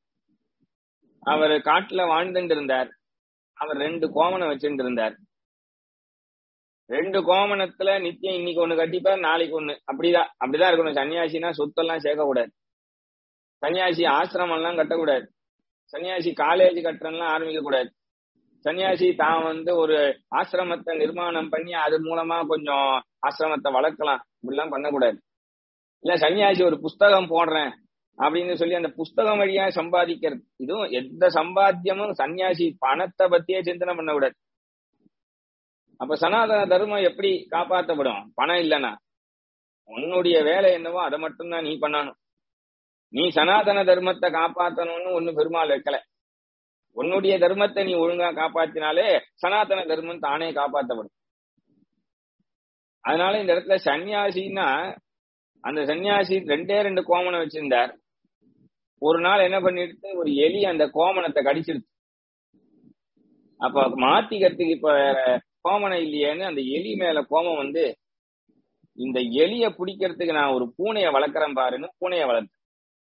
அவர் காட்டுல வாழ்ந்துட்டு இருந்தார் அவர் ரெண்டு கோமனம் வச்சுட்டு இருந்தார் ரெண்டு கோமணத்துல நித்தியம் இன்னைக்கு ஒண்ணு கட்டிப்பார் நாளைக்கு ஒண்ணு அப்படிதான் அப்படிதான் இருக்கணும் சன்னியாசினா சொத்தெல்லாம் சேர்க்க கூடாது சன்னியாசி ஆசிரமம் எல்லாம் கட்டக்கூடாது சன்னியாசி காலேஜ் கட்டுறதுலாம் ஆரம்பிக்க கூடாது சன்னியாசி தான் வந்து ஒரு ஆசிரமத்தை நிர்மாணம் பண்ணி அது மூலமா கொஞ்சம் ஆசிரமத்தை வளர்க்கலாம் இப்படிலாம் பண்ணக்கூடாது இல்ல சன்னியாசி ஒரு புஸ்தகம் போடுறேன் அப்படின்னு சொல்லி அந்த புஸ்தகம் வழியா சம்பாதிக்கிறது இதுவும் எந்த சம்பாத்தியமும் சன்னியாசி பணத்தை பத்தியே சிந்தனை பண்ணக்கூடாது அப்ப சனாதன தர்மம் எப்படி காப்பாற்றப்படும் பணம் இல்லைன்னா உன்னுடைய வேலை என்னவோ அதை மட்டும்தான் நீ பண்ணணும் நீ சனாதன தர்மத்தை காப்பாத்தணும்னு ஒண்ணு பெருமாள் வைக்கல உன்னுடைய தர்மத்தை நீ ஒழுங்கா காப்பாத்தினாலே சனாதன தர்மம் தானே காப்பாற்றப்படும் அதனால இந்த இடத்துல சன்னியாசின்னா அந்த சன்னியாசி ரெண்டே ரெண்டு கோமனம் வச்சிருந்தார் ஒரு நாள் என்ன பண்ணிட்டு ஒரு எலி அந்த கோமணத்தை கடிச்சிருச்சு அப்ப மாத்திக்கிறதுக்கு இப்ப வேற கோமனம் இல்லையேன்னு அந்த எலி மேல கோமம் வந்து இந்த எலிய பிடிக்கிறதுக்கு நான் ஒரு பூனைய வளர்க்குறேன் பாருன்னு பூனைய வளர்த்து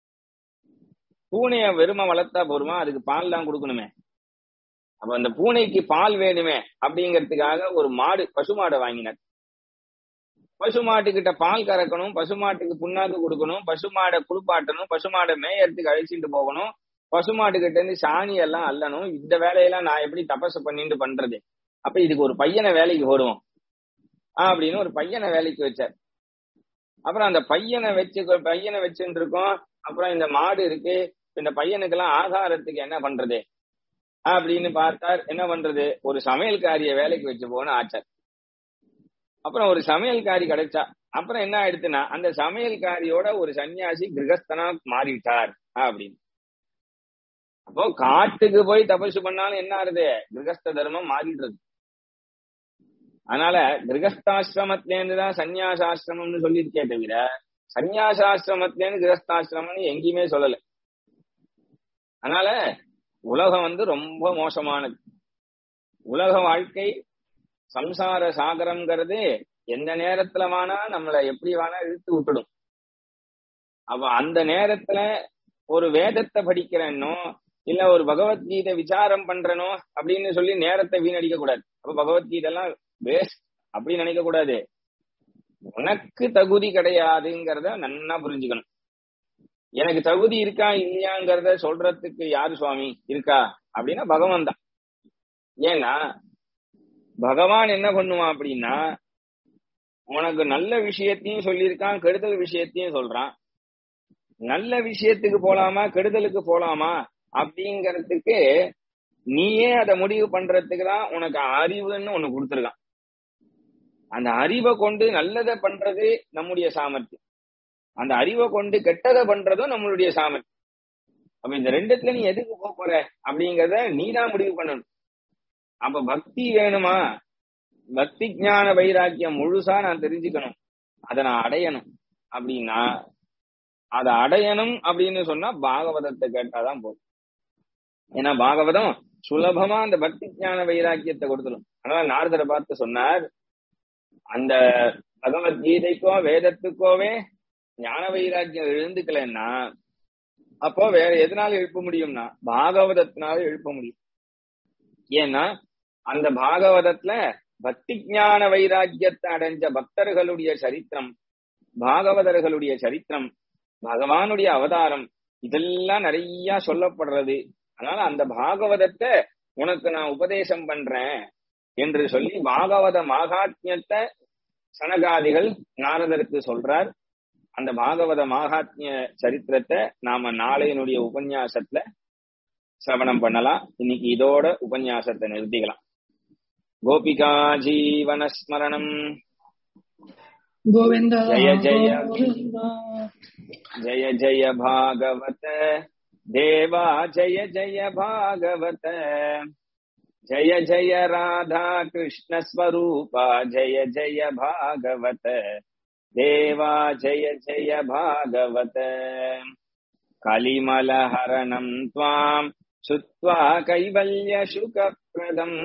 பூனைய வெறும வளர்த்தா போருமா அதுக்கு பால் தான் கொடுக்கணுமே அப்ப அந்த பூனைக்கு பால் வேணுமே அப்படிங்கறதுக்காக ஒரு மாடு பசுமாடை வாங்கினார் பசுமாட்டுக்கிட்ட பால் கறக்கணும் பசுமாட்டுக்கு புண்ணாக்கு கொடுக்கணும் பசுமாடை குளிப்பாட்டணும் பசுமாடை மேயறதுக்கு அழிச்சிட்டு போகணும் பசுமாட்டுக்கிட்ட இருந்து சாணி எல்லாம் அள்ளணும் இந்த வேலையெல்லாம் நான் எப்படி தபசு பண்ணிட்டு பண்றது அப்ப இதுக்கு ஒரு பையனை வேலைக்கு போடுவோம் அப்படின்னு ஒரு பையனை வேலைக்கு வச்சார் அப்புறம் அந்த பையனை வச்சு பையனை வச்சுட்டு இருக்கோம் அப்புறம் இந்த மாடு இருக்கு இந்த பையனுக்கெல்லாம் ஆகாரத்துக்கு என்ன பண்றது அப்படின்னு பார்த்தார் என்ன பண்றது ஒரு சமையல்காரிய வேலைக்கு வச்சு போன ஆச்சார் அப்புறம் ஒரு சமையல்காரி கிடைச்சா அப்புறம் என்ன ஆயிடுச்சுன்னா அந்த சமையல்காரியோட ஒரு சன்னியாசி கிரகஸ்தனா மாறிட்டார் அப்படின்னு அப்போ காட்டுக்கு போய் தபசு பண்ணாலும் என்ன ஆறுது கிரகஸ்த தர்மம் மாறிடுறது அதனால கிரகஸ்தாசிரமத்திலேருந்து தான் சன்னியாசாசிரமம்னு சொல்லியிருக்கே தவிர சந்நியாசாசிரமத்திலேருந்து கிரஸ்தாசிரமம்னு எங்கேயுமே சொல்லல அதனால உலகம் வந்து ரொம்ப மோசமானது உலக வாழ்க்கை சம்சார சாகரம்ங்கிறது எந்த நேரத்துல வேணா நம்மளை எப்படி வேணா இழுத்து விட்டுடும் அப்ப அந்த நேரத்துல ஒரு வேதத்தை படிக்கிறேன்னோ இல்ல ஒரு பகவத்கீதை விசாரம் பண்றனோ அப்படின்னு சொல்லி நேரத்தை வீணடிக்க கூடாது அப்ப பகவத்கீதை எல்லாம் வேஸ்ட் அப்படின்னு நினைக்க கூடாது உனக்கு தகுதி கிடையாதுங்கிறத நன்னா புரிஞ்சுக்கணும் எனக்கு தகுதி இருக்கா இல்லையாங்கிறத சொல்றதுக்கு யாரு சுவாமி இருக்கா அப்படின்னா பகவான் தான் ஏன்னா பகவான் என்ன பண்ணுவான் அப்படின்னா உனக்கு நல்ல விஷயத்தையும் சொல்லியிருக்கான் கெடுதல் விஷயத்தையும் சொல்றான் நல்ல விஷயத்துக்கு போலாமா கெடுதலுக்கு போலாமா அப்படிங்கறதுக்கு நீயே அதை முடிவு பண்றதுக்கு தான் உனக்கு அறிவுன்னு ஒண்ணு கொடுத்துருக்கான் அந்த அறிவை கொண்டு நல்லதை பண்றது நம்முடைய சாமர்த்தியம் அந்த அறிவை கொண்டு கெட்டதை பண்றதும் நம்மளுடைய சாமர்த்தியம் அப்ப இந்த ரெண்டுத்துல நீ எதுக்கு போக போற அப்படிங்கறத நீ தான் முடிவு பண்ணணும் அப்ப பக்தி வேணுமா பக்தி ஞான வைராக்கியம் முழுசா நான் தெரிஞ்சுக்கணும் அதை நான் அடையணும் அப்படின்னா அதை அடையணும் அப்படின்னு சொன்னா பாகவதத்தை கேட்டாதான் போதும் ஏன்னா பாகவதம் சுலபமா அந்த பக்தி ஞான வைராக்கியத்தை கொடுத்துடும் அதனால நாரதரை பார்த்து சொன்னார் அந்த பகவத்கீதைக்கோ வேதத்துக்கோவே ஞான வைராக்கியம் எழுந்துக்கலன்னா அப்போ வேற எதனால எழுப்ப முடியும்னா பாகவதத்தினால எழுப்ப முடியும் ஏன்னா அந்த பாகவதத்துல பக்தி ஞான வைராக்கியத்தை அடைஞ்ச பக்தர்களுடைய சரித்திரம் பாகவதர்களுடைய சரித்திரம் பகவானுடைய அவதாரம் இதெல்லாம் நிறைய சொல்லப்படுறது அதனால அந்த பாகவதத்தை உனக்கு நான் உபதேசம் பண்றேன் என்று சொல்லி பாகவத மாகாத்மியத்தை சனகாதிகள் நாரதருக்கு சொல்றார் அந்த பாகவத மாகாத்மிய சரித்திரத்தை நாம நாளையினுடைய உபன்யாசத்துல சிரவணம் பண்ணலாம் இன்னைக்கு இதோட உபன்யாசத்தை நிறுத்திக்கலாம் கோபிகா ஜீவனஸ்மரணம் गोविन्द जय जय गोविन्द जय जय भागवत देवा जय जय भागवत जय जय राधा कृष्ण स्वरूपा जय जय भागवत देवा जय जय भागवत कलिमलहरणम् त्वाम् श्रुत्वा कैवल्यशुकप्रदम्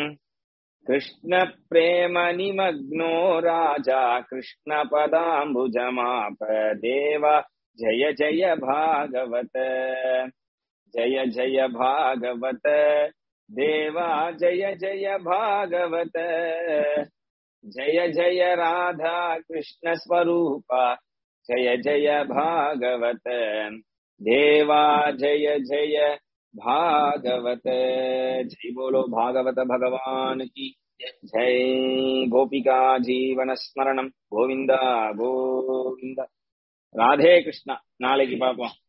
कृष्णप्रेमनिमग्नो राजा कृष्णपदाम्बुजमाप देव जय जय भागवत जय जय भागवत देवा जय जय भागवत जय जय राधा कृष्ण स्वरूपा जय जय भागवत देवा जय जय भागवत जय बोलो भागवत भगवान की जय गोपिका जीवन स्मरणम गोविंदा गोविंदा ராதே கிருஷ்ணா நாளைக்கு பார்ப்போம்